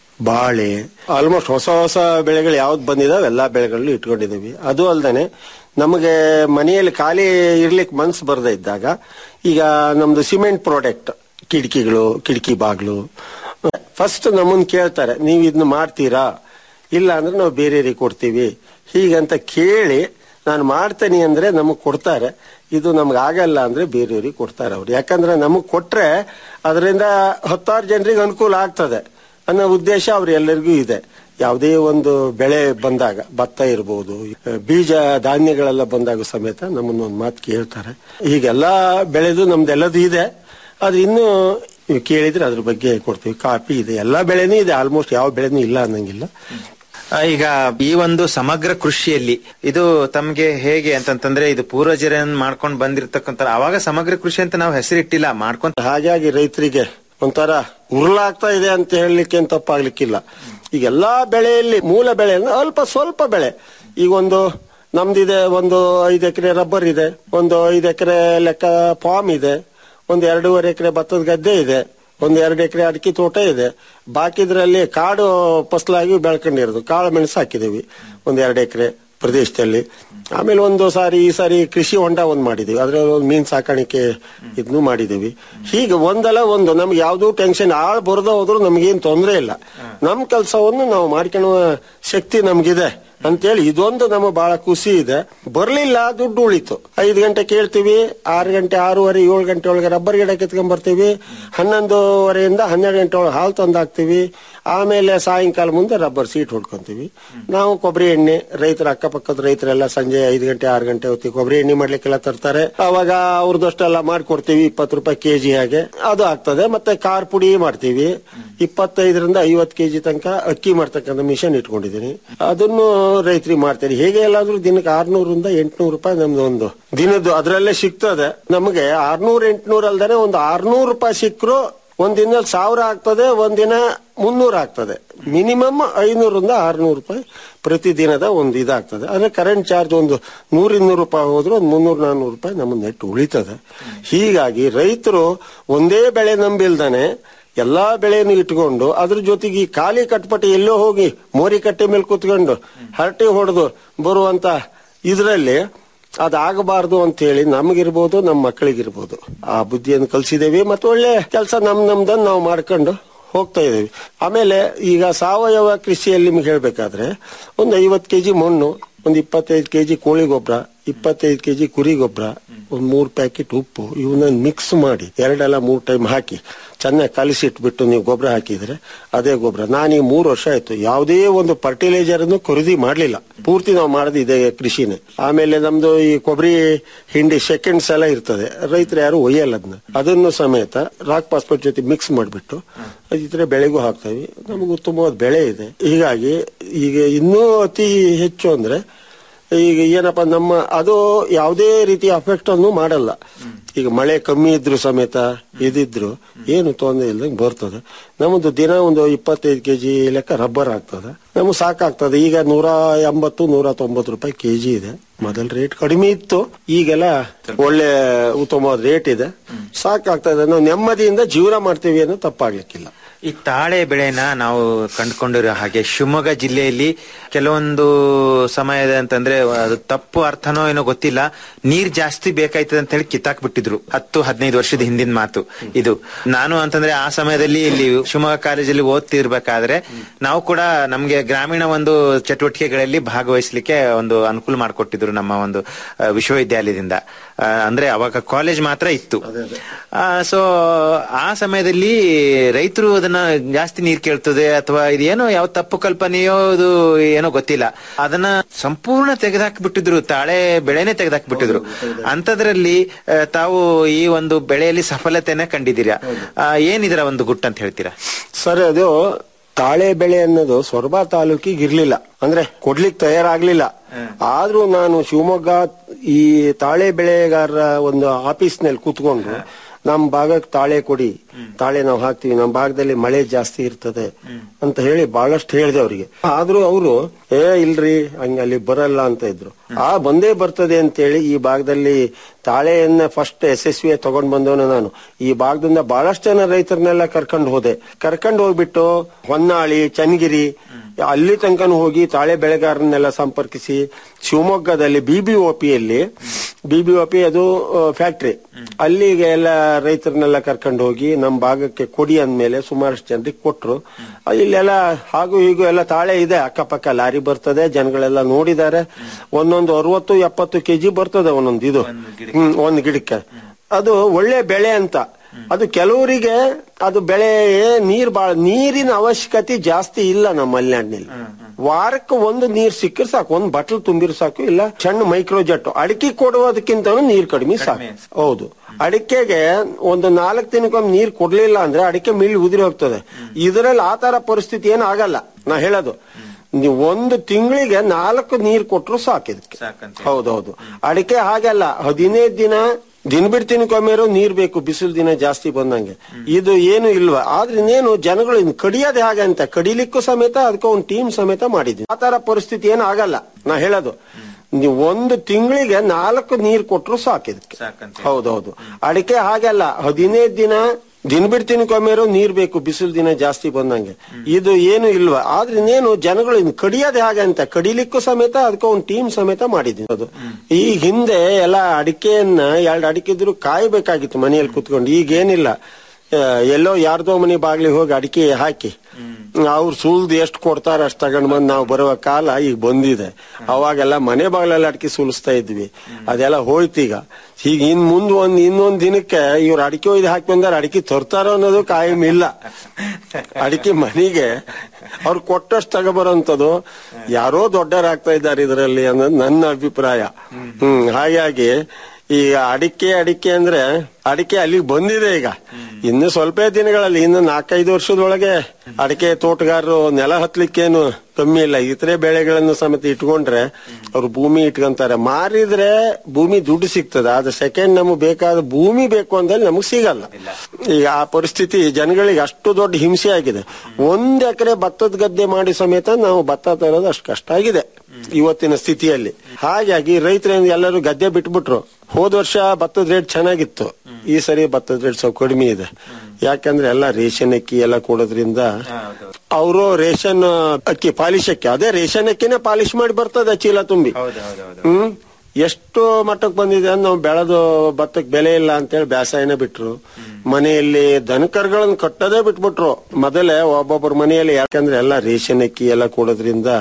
ಬಾಳೆ ಆಲ್ಮೋಸ್ಟ್ ಹೊಸ ಹೊಸ ಬೆಳೆಗಳು ಯಾವ್ದು ಬಂದಿದಾವೆ ಎಲ್ಲಾ ಬೆಳೆಗಳನ್ನು ಇಟ್ಕೊಂಡಿದೀವಿ ಅದು ಅಲ್ದೇನೆ ನಮಗೆ ಮನೆಯಲ್ಲಿ ಖಾಲಿ ಇರ್ಲಿಕ್ಕೆ ಮನ್ಸು ಬರ್ದೇ ಇದ್ದಾಗ ಈಗ ನಮ್ದು ಸಿಮೆಂಟ್ ಪ್ರಾಡಕ್ಟ್ ಕಿಟಕಿಗಳು ಕಿಟಕಿ ಬಾಗ್ಲು ಫಸ್ಟ್ ನಮ್ಮನ್ನ ಕೇಳ್ತಾರೆ ನೀವು ಇದನ್ನ ಮಾಡ್ತೀರಾ ಇಲ್ಲ ಅಂದ್ರೆ ನಾವು ಬೇರೆಯವ್ರಿಗೆ ಕೊಡ್ತೀವಿ ಹೀಗಂತ ಕೇಳಿ ನಾನು ಮಾಡ್ತೇನೆ ಅಂದ್ರೆ ನಮಗ್ ಕೊಡ್ತಾರೆ ಇದು ನಮ್ಗೆ ಆಗಲ್ಲ ಅಂದ್ರೆ ಬೇರೆಯವ್ರಿಗೆ ಕೊಡ್ತಾರೆ ಅವ್ರು ಯಾಕಂದ್ರೆ ನಮಗ್ ಕೊಟ್ರೆ ಅದರಿಂದ ಹತ್ತಾರು ಜನರಿಗೆ ಅನುಕೂಲ ಆಗ್ತದೆ ಅನ್ನೋ ಉದ್ದೇಶ ಅವ್ರ ಎಲ್ಲರಿಗೂ ಇದೆ ಯಾವುದೇ ಒಂದು ಬೆಳೆ ಬಂದಾಗ ಭತ್ತ ಇರಬಹುದು ಬೀಜ ಧಾನ್ಯಗಳೆಲ್ಲ ಬಂದಾಗ ಸಮೇತ ನಮ್ಮನ್ನ ಒಂದು ಮಾತು ಕೇಳ್ತಾರೆ ಹೀಗೆಲ್ಲಾ ಬೆಳೆದು ನಮ್ದೆಲ್ಲದು ಇದೆ ಆದ್ರೆ ಇನ್ನು ನೀವು ಕೇಳಿದ್ರೆ ಅದ್ರ ಬಗ್ಗೆ ಕೊಡ್ತೀವಿ ಕಾಫಿ ಇದೆ ಎಲ್ಲಾ ಬೆಳೆನೂ ಇದೆ ಆಲ್ಮೋಸ್ಟ್ ಯಾವ ಬೆಳೆನೂ ಇಲ್ಲ ಅನ್ನಂಗಿಲ್ಲ ಆ, ಈಗ ಈ ಒಂದು ಸಮಗ್ರ ಕೃಷಿಯಲ್ಲಿ ಇದು ತಮ್ಗೆ ಹೇಗೆ ಅಂತಂತಂದ್ರೆ ಇದು ಪೂರ್ವಜರನ್ನ ಮಾಡ್ಕೊಂಡು ಬಂದಿರತಕ್ಕಂತ ಅವಾಗ ಸಮಗ್ರ ಕೃಷಿ ಅಂತ ನಾವು ಹೆಸರಿಟ್ಟಿಲ್ಲ ಮಾಡ್ಕೊಂತ ಹಾಗಾಗಿ ರೈತರಿಗೆ ಒಂಥರ ಉರುಳಾಗ್ತಾ ಇದೆ ಅಂತ ಹೇಳಲಿಕ್ಕೆ ಏನ್ ತಪ್ಪಾಗ್ಲಿಕ್ಕಿಲ್ಲ ಈಗ ಎಲ್ಲಾ ಬೆಳೆಯಲ್ಲಿ ಮೂಲ ಬೆಳೆ ಅಂದ್ರೆ ಅಲ್ಪ ಸ್ವಲ್ಪ ಬೆಳೆ ಈಗ ಒಂದು ನಮ್ದಿದೆ ಒಂದು ಐದು ಎಕರೆ ರಬ್ಬರ್ ಇದೆ ಒಂದು ಐದು ಎಕರೆ ಲೆಕ್ಕ ಪಾಮ್ ಇದೆ ಒಂದು ಎರಡೂವರೆ ಎಕರೆ ಭತ್ತದ ಗದ್ದೆ ಇದೆ ಒಂದು ಎರಡು ಎಕರೆ ಅಡಿಕೆ ತೋಟ ಇದೆ ಬಾಕಿದ್ರಲ್ಲಿ ಕಾಡು ಫಸಲಾಗಿ ಬೆಳ್ಕೊಂಡಿರೋದು ಕಾಳು ಮೆಣಸು ಹಾಕಿದೀವಿ ಒಂದ್ ಎರಡು ಎಕರೆ ಪ್ರದೇಶದಲ್ಲಿ ಆಮೇಲೆ ಒಂದು ಸಾರಿ ಈ ಸಾರಿ ಕೃಷಿ ಹೊಂಡ ಒಂದ್ ಮಾಡಿದೀವಿ ಅದ್ರಲ್ಲಿ ಒಂದು ಮೀನ್ ಸಾಕಾಣಿಕೆ ಇದನ್ನು ಮಾಡಿದೀವಿ ಹೀಗೆ ಒಂದಲ್ಲ ಒಂದು ನಮ್ಗೆ ಯಾವ್ದು ಟೆನ್ಷನ್ ಆಳ್ ಬರದ ಹೋದ್ರು ನಮ್ಗೇನ್ ತೊಂದರೆ ಇಲ್ಲ ನಮ್ ಕೆಲಸವನ್ನು ನಾವು ಮಾಡ್ಕೊಳ್ಳುವ ಶಕ್ತಿ ನಮ್ಗಿದೆ ಅಂತೇಳಿ ಇದೊಂದು ನಮಗೆ ಬಹಳ ಖುಷಿ ಇದೆ ಬರ್ಲಿಲ್ಲ ದುಡ್ಡು ಉಳಿತು ಐದು ಗಂಟೆ ಕೇಳ್ತೀವಿ ಆರು ಗಂಟೆ ಆರೂವರೆ ಏಳು ಗಂಟೆ ಒಳಗೆ ರಬ್ಬರ್ ಗಿಡ ಕಿತ್ಕೊಂಡ್ ಬರ್ತೀವಿ ಹನ್ನೊಂದುವರೆಯಿಂದ ಹನ್ನೆರಡು ಗಂಟೆ ಒಳಗೆ ಹಾಲು ತಂದು ಹಾಕ್ತಿವಿ ಆಮೇಲೆ ಸಾಯಂಕಾಲ ಮುಂದೆ ರಬ್ಬರ್ ಸೀಟ್ ಹೊಡ್ಕೊಂತೀವಿ ನಾವು ಕೊಬ್ಬರಿ ಎಣ್ಣೆ ರೈತರ ಅಕ್ಕಪಕ್ಕದ ರೈತರೆಲ್ಲ ಸಂಜೆ ಐದು ಗಂಟೆ ಆರು ಗಂಟೆ ಹೊತ್ತಿಗೆ ಕೊಬ್ಬರಿ ಎಣ್ಣೆ ಮಾಡ್ಲಿಕ್ಕೆಲ್ಲ ತರ್ತಾರೆ ಅವಾಗ ಅವ್ರದಷ್ಟೆಲ್ಲ ಮಾಡ್ಕೊಡ್ತೀವಿ ಇಪ್ಪತ್ತು ರೂಪಾಯಿ ಕೆಜಿ ಹಾಗೆ ಅದು ಆಗ್ತದೆ ಮತ್ತೆ ಖಾರ ಪುಡಿ ಮಾಡ್ತೀವಿ ಇಪ್ಪತ್ತೈದರಿಂದ ಐವತ್ತು ಕೆಜಿ ತನಕ ಅಕ್ಕಿ ಮಾಡ್ತಕ್ಕಂಥ ಮಿಷನ್ ಇಟ್ಕೊಂಡಿದ್ದೀನಿ ಅದನ್ನು ರೈತರಿಗೆ ಮಾಡ್ತಾರೆ ಹೇಗೆ ಎಲ್ಲಾದ್ರೂ ದಿನಕ್ಕೆ ಆರ್ನೂರಿಂದ ಎಂಟ್ನೂರು ರೂಪಾಯಿ ನಮ್ದು ಒಂದು ದಿನದ್ದು ಅದರಲ್ಲೇ ಸಿಗ್ತದೆ ನಮಗೆ ಆರ್ನೂರ್ ಎಂಟ್ನೂರ್ ಅಲ್ದೇನೆ ಒಂದು ಆರ್ನೂರು ರೂಪಾಯಿ ಸಿಕ್ಕರು ಒಂದ್ ದಿನದಲ್ಲಿ ಸಾವಿರ ಆಗ್ತದೆ ಒಂದಿನ ಮುನ್ನೂರು ಆಗ್ತದೆ ಮಿನಿಮಮ್ ಐನೂರಿಂದ ಆರ್ನೂರು ರೂಪಾಯಿ ಪ್ರತಿದಿನದ ಒಂದು ಇದಾಗ್ತದೆ ಅಂದ್ರೆ ಕರೆಂಟ್ ಚಾರ್ಜ್ ಒಂದು ನೂರ ಇನ್ನೂರು ರೂಪಾಯಿ ಹೋದ್ರೆ ಒಂದು ಮುನ್ನೂರು ನಾನ್ನೂರು ರೂಪಾಯಿ ನಮ್ಮ ನೆಟ್ ಉಳಿತದೆ ಹೀಗಾಗಿ ರೈತರು ಒಂದೇ ಬೆಳೆ ನಂಬಿಲ್ದಾನೆ ಎಲ್ಲಾ ಬೆಳೆಯನ್ನು ಇಟ್ಕೊಂಡು ಅದ್ರ ಜೊತೆಗೆ ಈ ಖಾಲಿ ಕಟ್ಪಟ್ಟೆ ಎಲ್ಲೋ ಹೋಗಿ ಮೋರಿ ಕಟ್ಟೆ ಮೇಲೆ ಕೂತ್ಕೊಂಡು ಹರಟೆ ಹೊಡೆದು ಬರುವಂತ ಇದ್ರಲ್ಲಿ ಅದಾಗಬಾರ್ದು ಅಂತ ಹೇಳಿ ನಮಗಿರ್ಬೋದು ನಮ್ಮ ಮಕ್ಕಳಿಗಿರ್ಬೋದು ಆ ಬುದ್ಧಿಯನ್ನು ಕಲ್ಸಿದೇವಿ ಮತ್ತೆ ಒಳ್ಳೆ ಕೆಲಸ ನಮ್ ನಮ್ದನ್ನ ನಾವು ಮಾಡ್ಕೊಂಡು ಹೋಗ್ತಾ ಇದೀವಿ ಆಮೇಲೆ ಈಗ ಸಾವಯವ ಕೃಷಿಯಲ್ಲಿ ನಿಮ್ಗೆ ಹೇಳ್ಬೇಕಾದ್ರೆ ಒಂದು ಐವತ್ತು ಕೆಜಿ ಮಣ್ಣು ಒಂದು ಇಪ್ಪತ್ತೈದು ಕೆಜಿ ಕೋಳಿ ಗೊಬ್ಬರ ಇಪ್ಪತ್ತೈದು ಕೆಜಿ ಕುರಿ ಗೊಬ್ಬರ ಒಂದ್ ಮೂರ್ ಪ್ಯಾಕೆಟ್ ಉಪ್ಪು ಇವನ್ನ ಮಿಕ್ಸ್ ಮಾಡಿ ಎರಡೆಲ್ಲ ಮೂರ್ ಟೈಮ್ ಹಾಕಿ ಚೆನ್ನಾಗಿ ಕಲಿಸಿಟ್ಬಿಟ್ಟು ನೀವು ಗೊಬ್ಬರ ಹಾಕಿದ್ರೆ ಅದೇ ಗೊಬ್ಬರ ನಾನು ಈ ಮೂರು ವರ್ಷ ಆಯ್ತು ಯಾವುದೇ ಒಂದು ಫರ್ಟಿಲೈಸರ್ ಅನ್ನು ಖರೀದಿ ಮಾಡ್ಲಿಲ್ಲ ಪೂರ್ತಿ ನಾವು ಮಾಡೋದು ಇದೇ ಕೃಷಿನೇ ಆಮೇಲೆ ನಮ್ದು ಈ ಕೊಬ್ಬರಿ ಹಿಂಡಿ ಸೆಕೆಂಡ್ಸ್ ಎಲ್ಲ ಇರ್ತದೆ ರೈತರು ಯಾರು ಒಯ್ಯಲ್ಲ ಅದನ್ನ ಅದನ್ನು ಸಮೇತ ರಾಕ್ ಪಾಸ್ಪೋರ್ಟ್ ಜೊತೆ ಮಿಕ್ಸ್ ಮಾಡಿಬಿಟ್ಟು ಇದ್ರೆ ಬೆಳೆಗೂ ಹಾಕ್ತೇವೆ ನಮಗೆ ಉತ್ತಮವಾದ ಬೆಳೆ ಇದೆ ಹೀಗಾಗಿ ಈಗ ಇನ್ನೂ ಅತಿ ಹೆಚ್ಚು ಅಂದ್ರೆ ಈಗ ಏನಪ್ಪ ನಮ್ಮ ಅದು ಯಾವುದೇ ರೀತಿ ಅಫೆಕ್ಟ್ ಅನ್ನು ಮಾಡಲ್ಲ ಈಗ ಮಳೆ ಕಮ್ಮಿ ಇದ್ರು ಸಮೇತ ಇದಿದ್ರು ಏನು ತೊಂದರೆ ಇಲ್ದಂಗೆ ಬರ್ತದೆ ನಮ್ಮದು ದಿನ ಒಂದು ಇಪ್ಪತ್ತೈದು ಕೆಜಿ ಲೆಕ್ಕ ರಬ್ಬರ್ ಆಗ್ತದೆ ನಮಗೆ ಸಾಕಾಗ್ತದೆ ಈಗ ನೂರ ಎಂಬತ್ತು ನೂರ ತೊಂಬತ್ತು ರೂಪಾಯಿ ಕೆಜಿ ಇದೆ ಮೊದಲ್ ರೇಟ್ ಕಡಿಮೆ ಇತ್ತು ಈಗೆಲ್ಲ ಒಳ್ಳೆ ಉತ್ತಮವಾದ ರೇಟ್ ಇದೆ ಸಾಕಾಗ್ತದೆ ನಾವು ನೆಮ್ಮದಿಯಿಂದ ಜೀವನ ಮಾಡ್ತೀವಿ ಅನ್ನೋ ತಪ್ಪಾಗ್ಲಿಕ್ಕಿಲ್ಲ ಈ ತಾಳೆ ಬೆಳೆನ ನಾವು ಕಂಡುಕೊಂಡಿರೋ ಹಾಗೆ ಶಿವಮೊಗ್ಗ ಜಿಲ್ಲೆಯಲ್ಲಿ ಕೆಲವೊಂದು ಸಮಯದ ಅಂತಂದ್ರೆ ಅದು ತಪ್ಪು ಅರ್ಥನೋ ಏನೋ ಗೊತ್ತಿಲ್ಲ ನೀರ್ ಜಾಸ್ತಿ ಬೇಕಾಯ್ತದೆ ಅಂತ ಹೇಳಿ ಕಿತ್ತಾಕ್ ಬಿಟ್ಟಿದ್ರು ಹತ್ತು ಹದಿನೈದು ವರ್ಷದ ಹಿಂದಿನ ಮಾತು ಇದು ನಾನು ಅಂತಂದ್ರೆ ಆ ಸಮಯದಲ್ಲಿ ಇಲ್ಲಿ ಶಿವಮೊಗ್ಗ ಕಾಲೇಜಲ್ಲಿ ಓದ್ತಿರ್ಬೇಕಾದ್ರೆ ನಾವು ಕೂಡ ನಮ್ಗೆ ಗ್ರಾಮೀಣ ಒಂದು ಚಟುವಟಿಕೆಗಳಲ್ಲಿ ಭಾಗವಹಿಸ್ಲಿಕ್ಕೆ ಒಂದು ಅನುಕೂಲ ಮಾಡಿಕೊಟ್ಟಿದ್ರು ನಮ್ಮ ಒಂದು ಆ, ವಿಶ್ವವಿದ್ಯಾಲಯದಿಂದ ಆ, ಅಂದ್ರೆ ಅವಾಗ ಕಾಲೇಜ್ ಮಾತ್ರ ಇತ್ತು ಸೊ ಆ ಸಮಯದಲ್ಲಿ ರೈತರು ಅದನ್ನ ಜಾಸ್ತಿ ನೀರ್ ಕೇಳ್ತದೆ ಅಥವಾ ಇದೇನೋ ಯಾವ ತಪ್ಪು ಕಲ್ಪನೆಯೋ ಇದು ಏನೋ ಗೊತ್ತಿಲ್ಲ ಅದನ್ನ ಸಂಪೂರ್ಣ ತೆಗೆದಾಕ್ಬಿಟ್ಟಿದ್ರು ತಾಳೆ ಬೆಳೆನೆ ತೆಗೆದಾಕ್ಬಿಟ್ಟಿದ್ರು ಅಂತದ್ರಲ್ಲಿ ಆ, ತಾವು ಈ ಒಂದು ಬೆಳೆಯಲ್ಲಿ ಸಫಲತೆನ ಕಂಡಿದ್ದೀರಾ ಆ, ಏನಿದರ ಒಂದು ಗುಟ್ಟು ಅಂತ ಹೇಳ್ತೀರಾ ಸರ್ ಅದು ತಾಳೆ ಬೆಳೆ ಅನ್ನೋದು ಸೊರಬ ತಾಲೂಕಿಗೆ ಇರ್ಲಿಲ್ಲ ಅಂದ್ರೆ ಕೊಡ್ಲಿಕ್ ತಯಾರಾಗ್ಲಿಲ್ಲ ಆದ್ರೂ ನಾನು ಶಿವಮೊಗ್ಗ ಈ ತಾಳೆ ಬೆಳೆಗಾರರ ಒಂದು ಆಫೀಸ್ನಲ್ಲಿ ಕೂತ್ಕೊಂಡು ನಮ್ಮ ಭಾಗಕ್ಕೆ ತಾಳೆ ಕೊಡಿ ತಾಳೆ ನಾವು ಹಾಕ್ತಿವಿ ನಮ್ಮ ಭಾಗದಲ್ಲಿ ಮಳೆ ಜಾಸ್ತಿ ಇರ್ತದೆ ಅಂತ ಹೇಳಿ ಬಹಳಷ್ಟು ಹೇಳಿದೆ ಅವರಿಗೆ ಆದ್ರೂ ಅವರು ಏ ಇಲ್ರಿ ಹಂಗ ಅಲ್ಲಿ ಬರಲ್ಲ ಅಂತ ಇದ್ರು ಆ ಬಂದೇ ಬರ್ತದೆ ಅಂತೇಳಿ ಈ ಭಾಗದಲ್ಲಿ ತಾಳೆಯನ್ನ ಫಸ್ಟ್ ಯಶಸ್ವಿ ತಗೊಂಡ್ ಬಂದವನು ನಾನು ಈ ಭಾಗದಿಂದ ಬಹಳಷ್ಟು ಜನ ರೈತರನ್ನೆಲ್ಲ ಕರ್ಕೊಂಡು ಹೋದೆ ಕರ್ಕೊಂಡು ಹೋಗ್ಬಿಟ್ಟು ಹೊನ್ನಾಳಿ ಚನ್ನಗಿರಿ ಅಲ್ಲಿ ತನಕನೂ ಹೋಗಿ ತಾಳೆ ಬೆಳೆಗಾರನ್ನೆಲ್ಲ ಸಂಪರ್ಕಿಸಿ ಶಿವಮೊಗ್ಗದಲ್ಲಿ ಬಿಬಿಒಪಿಯಲ್ಲಿ ಬಿಬಿಒಪಿ ಅದು ಫ್ಯಾಕ್ಟ್ರಿ ಅಲ್ಲಿಗೆ ಎಲ್ಲ ರೈತರನ್ನೆಲ್ಲ ಕರ್ಕೊಂಡು ಹೋಗಿ ನಮ್ಮ ಭಾಗಕ್ಕೆ ಕೊಡಿ ಅಂದ್ಮೇಲೆ ಸುಮಾರಷ್ಟು ಜನರಿಗೆ ಕೊಟ್ರು ಆ, ಇಲ್ಲೆಲ್ಲ ಹಾಗೂ ಹೀಗೂ ಎಲ್ಲ ತಾಳೆ ಇದೆ ಅಕ್ಕಪಕ್ಕ ಲಾರಿ ಬರ್ತದೆ ಜನಗಳೆಲ್ಲ ನೋಡಿದ್ದಾರೆ ಒಂದೊಂದು ಅರವತ್ತು ಎಪ್ಪತ್ತು ಕೆಜಿ ಬರ್ತದೆ ಒಂದೊಂದು ಇದು ಹ್ಮ್ ಒಂದ್ ಗಿಡಕ್ಕೆ ಅದು ಒಳ್ಳೆ ಬೆಳೆ ಅಂತ ಅದು ಕೆಲವರಿಗೆ ಅದು ಬೆಳೆ ನೀರ್ ಬಾಳ ನೀರಿನ ಅವಶ್ಯಕತೆ ಜಾಸ್ತಿ ಇಲ್ಲ ನಮ್ಮ ಮಲೆನಾಡಿನಲ್ಲಿ ವಾರಕ್ಕೆ ಒಂದು ನೀರ್ ಸಿಕ್ಕರೆ ಸಾಕು ಒಂದ್ ಬಟ್ಲ್ ತುಂಬಿರ್ ಸಾಕು ಇಲ್ಲ ಸಣ್ಣ ಮೈಕ್ರೋ ಜಟ್ಟು ಅಡಿಕೆ ಕೊಡುವುದಕ್ಕಿಂತ ನೀರ್ ಕಡಿಮೆ ಸಾಕು ಹೌದು ಅಡಿಕೆಗೆ ಒಂದು ನಾಲ್ಕು ದಿನಕ್ಕೊಮ್ಮೆ ನೀರ್ ಕೊಡ್ಲಿಲ್ಲ ಅಂದ್ರೆ ಅಡಿಕೆ ಮಿಲ್ ಉದುರಿ ಹೋಗ್ತದೆ ಇದರಲ್ಲಿ ಆ ತರ ಪರಿಸ್ಥಿತಿ ಏನು ಆಗಲ್ಲ ನಾ ಹೇಳೋದು ನೀವು ಒಂದು ತಿಂಗಳಿಗೆ ನಾಲ್ಕು ನೀರ್ ಕೊಟ್ರು ಸಾಕು ಇದಕ್ಕೆ ಹೌದೌದು ಅಡಿಕೆ ಹಾಗಲ್ಲ ಹದಿನೈದು ದಿನ ದಿನ ಬಿಡ್ತಿನಕ್ಕೊಮ್ಮೆರೋ ನೀರ್ ಬೇಕು ಬಿಸಿಲು ದಿನ ಜಾಸ್ತಿ ಬಂದಂಗೆ ಇದು ಏನು ಇಲ್ವಾ ಆದ್ರೆ ಇನ್ನೇನು ಜನಗಳು ಇನ್ನು ಕಡಿಯೋದೇ ಹಾಗೆ ಅಂತ ಕಡಿಲಿಕ್ಕೂ ಸಮೇತ ಅದಕ್ಕೆ ಒಂದು ಟೀಮ್ ಸಮೇತ ಮಾಡಿದ್ವಿ ಆ ತರ ಪರಿಸ್ಥಿತಿ ಏನು ಆಗಲ್ಲ ನಾ ಹೇಳೋದು ನೀವು ಒಂದು ತಿಂಗಳಿಗೆ ನಾಲ್ಕು ನೀರ್ ಕೊಟ್ರು ಸಾಕು ಇದಕ್ಕೆ ಹೌದೌದು ಅಡಿಕೆ ಹಾಗಲ್ಲ ಹದಿನೈದು ದಿನ ದಿನ ಬಿಡ್ತಿನಕ್ಕೊಮ್ಮೆರೋ ನೀರ್ ಬೇಕು ಬಿಸಿಲು ದಿನ ಜಾಸ್ತಿ ಬಂದಂಗೆ ಇದು ಏನು ಇಲ್ವಾ ಆದ್ರೆ ಇನ್ನೇನು ಜನಗಳು ಇನ್ನು ಕಡಿಯೋದೇ ಹಾಗೆ ಅಂತ ಕಡಿಲಿಕ್ಕೂ ಸಮೇತ ಅದಕ್ಕೆ ಒಂದು ಟೀಮ್ ಸಮೇತ ಮಾಡಿದ್ವಿ ಅದು ಈ ಹಿಂದೆ ಎಲ್ಲ ಅಡಿಕೆಯನ್ನ ಎರಡು ಅಡಿಕೆ ಇದ್ರು ಕಾಯ್ಬೇಕಾಗಿತ್ತು ಮನೆಯಲ್ಲಿ ಕುತ್ಕೊಂಡು ಈಗ ಏನಿಲ್ಲ ಆ, ಎಲ್ಲೋ ಯಾರ್ದೋ ಮನೆ ಬಾಗ್ಲಿಗೆ ಹೋಗಿ ಅಡಿಕೆ ಹಾಕಿ ಅವ್ರು ಸುಲ್ದು ಎಷ್ಟು ಕೊಡ್ತಾರ ಅಷ್ಟು ತಗೊಂಡ್ ಬಂದ್ ನಾವು ಬರುವ ಕಾಲ ಈಗ ಬಂದಿದೆ ಅವಾಗೆಲ್ಲ ಮನೆ ಬಾಗ್ಲೆಲ್ಲ ಅಡಿಕೆ ಸುಲಿಸ್ತಾ ಇದ್ವಿ ಅದೆಲ್ಲ ಹೋಯ್ತು ಈಗ ಈಗ ಇನ್ ಮುಂದ್ ಒಂದ್ ಇನ್ನೊಂದ್ ದಿನಕ್ಕೆ ಇವ್ರು ಅಡಿಕೆ ಒಯ್ದು ಹಾಕಿ ಬಂದಾರ ಅಡಿಕೆ ತರ್ತಾರೋ ಅನ್ನೋದು ಕಾಯಂ ಇಲ್ಲ ಅಡಿಕೆ ಮನೆಗೆ ಅವ್ರು ಕೊಟ್ಟಷ್ಟು ತಗೊಬರೋಂಥದ್ದು ಯಾರೋ ದೊಡ್ಡರಾಗ್ತಾ ಇದ್ದಾರೆ ಇದರಲ್ಲಿ ಅನ್ನೋದು ನನ್ನ ಅಭಿಪ್ರಾಯ ಹ್ಮ್ ಹಾಗಾಗಿ ಈಗ ಅಡಿಕೆ ಅಡಿಕೆ ಅಂದ್ರೆ ಅಡಿಕೆ ಅಲ್ಲಿಗೆ ಬಂದಿದೆ ಈಗ ಇನ್ನು ಸ್ವಲ್ಪ ದಿನಗಳಲ್ಲಿ ಇನ್ನು ನಾಲ್ಕೈದು ವರ್ಷದೊಳಗೆ ಅಡಿಕೆ ತೋಟಗಾರರು ನೆಲ ಹತ್ಲಿಕ್ಕೇನು ಕಮ್ಮಿ ಇಲ್ಲ ಇತರೆ ಬೆಳೆಗಳನ್ನು ಸಮೇತ ಇಟ್ಕೊಂಡ್ರೆ ಅವ್ರು ಭೂಮಿ ಇಟ್ಕೊಂತಾರೆ ಮಾರಿದ್ರೆ ಭೂಮಿ ದುಡ್ಡು ಸಿಗ್ತದೆ ಆದ್ರೆ ಸೆಕೆಂಡ್ ನಮಗೆ ಬೇಕಾದ ಭೂಮಿ ಬೇಕು ಅಂದ್ರೆ ನಮಗ್ ಸಿಗಲ್ಲ ಈಗ ಆ ಪರಿಸ್ಥಿತಿ ಜನಗಳಿಗೆ ಅಷ್ಟು ದೊಡ್ಡ ಹಿಂಸೆ ಆಗಿದೆ ಒಂದ್ ಎಕರೆ ಭತ್ತದ ಗದ್ದೆ ಮಾಡಿ ಸಮೇತ ನಾವು ಭತ್ತ ತರೋದು ಅಷ್ಟು ಕಷ್ಟ ಆಗಿದೆ ಇವತ್ತಿನ ಸ್ಥಿತಿಯಲ್ಲಿ ಹಾಗಾಗಿ ರೈತರು ಎಲ್ಲರೂ ಗದ್ದೆ ಬಿಟ್ಬಿಟ್ರು ಹೋದ ವರ್ಷ ಭತ್ತದ ರೇಟ್ ಚೆನ್ನಾಗಿತ್ತು ಈ ಸರಿ ಭತ್ತದ ರೇಟ್ ಸ್ವಲ್ಪ ಕಡಿಮೆ ಇದೆ ಯಾಕಂದ್ರೆ ಎಲ್ಲ ರೇಷನ್ ಅಕ್ಕಿ ಎಲ್ಲ ಕೊಡೋದ್ರಿಂದ ಅವರು ರೇಷನ್ ಅಕ್ಕಿ ಪಾಲಿಶ್ ಅಕ್ಕಿ ಅದೇ ರೇಷನ್ ಅಕ್ಕಿನೇ ಪಾಲಿಶ್ ಮಾಡಿ ಬರ್ತದೆ ಚೀಲ ತುಂಬಿ ಹ್ಮ್ ಎಷ್ಟು ಮಟ್ಟಕ್ಕೆ ಬಂದಿದೆ ಅಂದ್ರೆ ನಾವು ಬೆಳೆದು ಭತ್ತಕ್ಕೆ ಬೆಲೆ ಇಲ್ಲ ಅಂತೇಳಿ ಬೇಸಾಯನೇ ಬಿಟ್ರು ಮನೆಯಲ್ಲಿ ದನಕರುಗಳನ್ನ ಕಟ್ಟೋದೇ ಬಿಟ್ಬಿಟ್ರು ಮೊದಲೇ ಒಬ್ಬೊಬ್ಬರ ಮನೆಯಲ್ಲಿ ಯಾಕಂದ್ರೆ ಎಲ್ಲ ರೇಷನ್ ಅಕ್ಕಿ ಎಲ್ಲ ಕೊಡೋದ್ರಿಂದ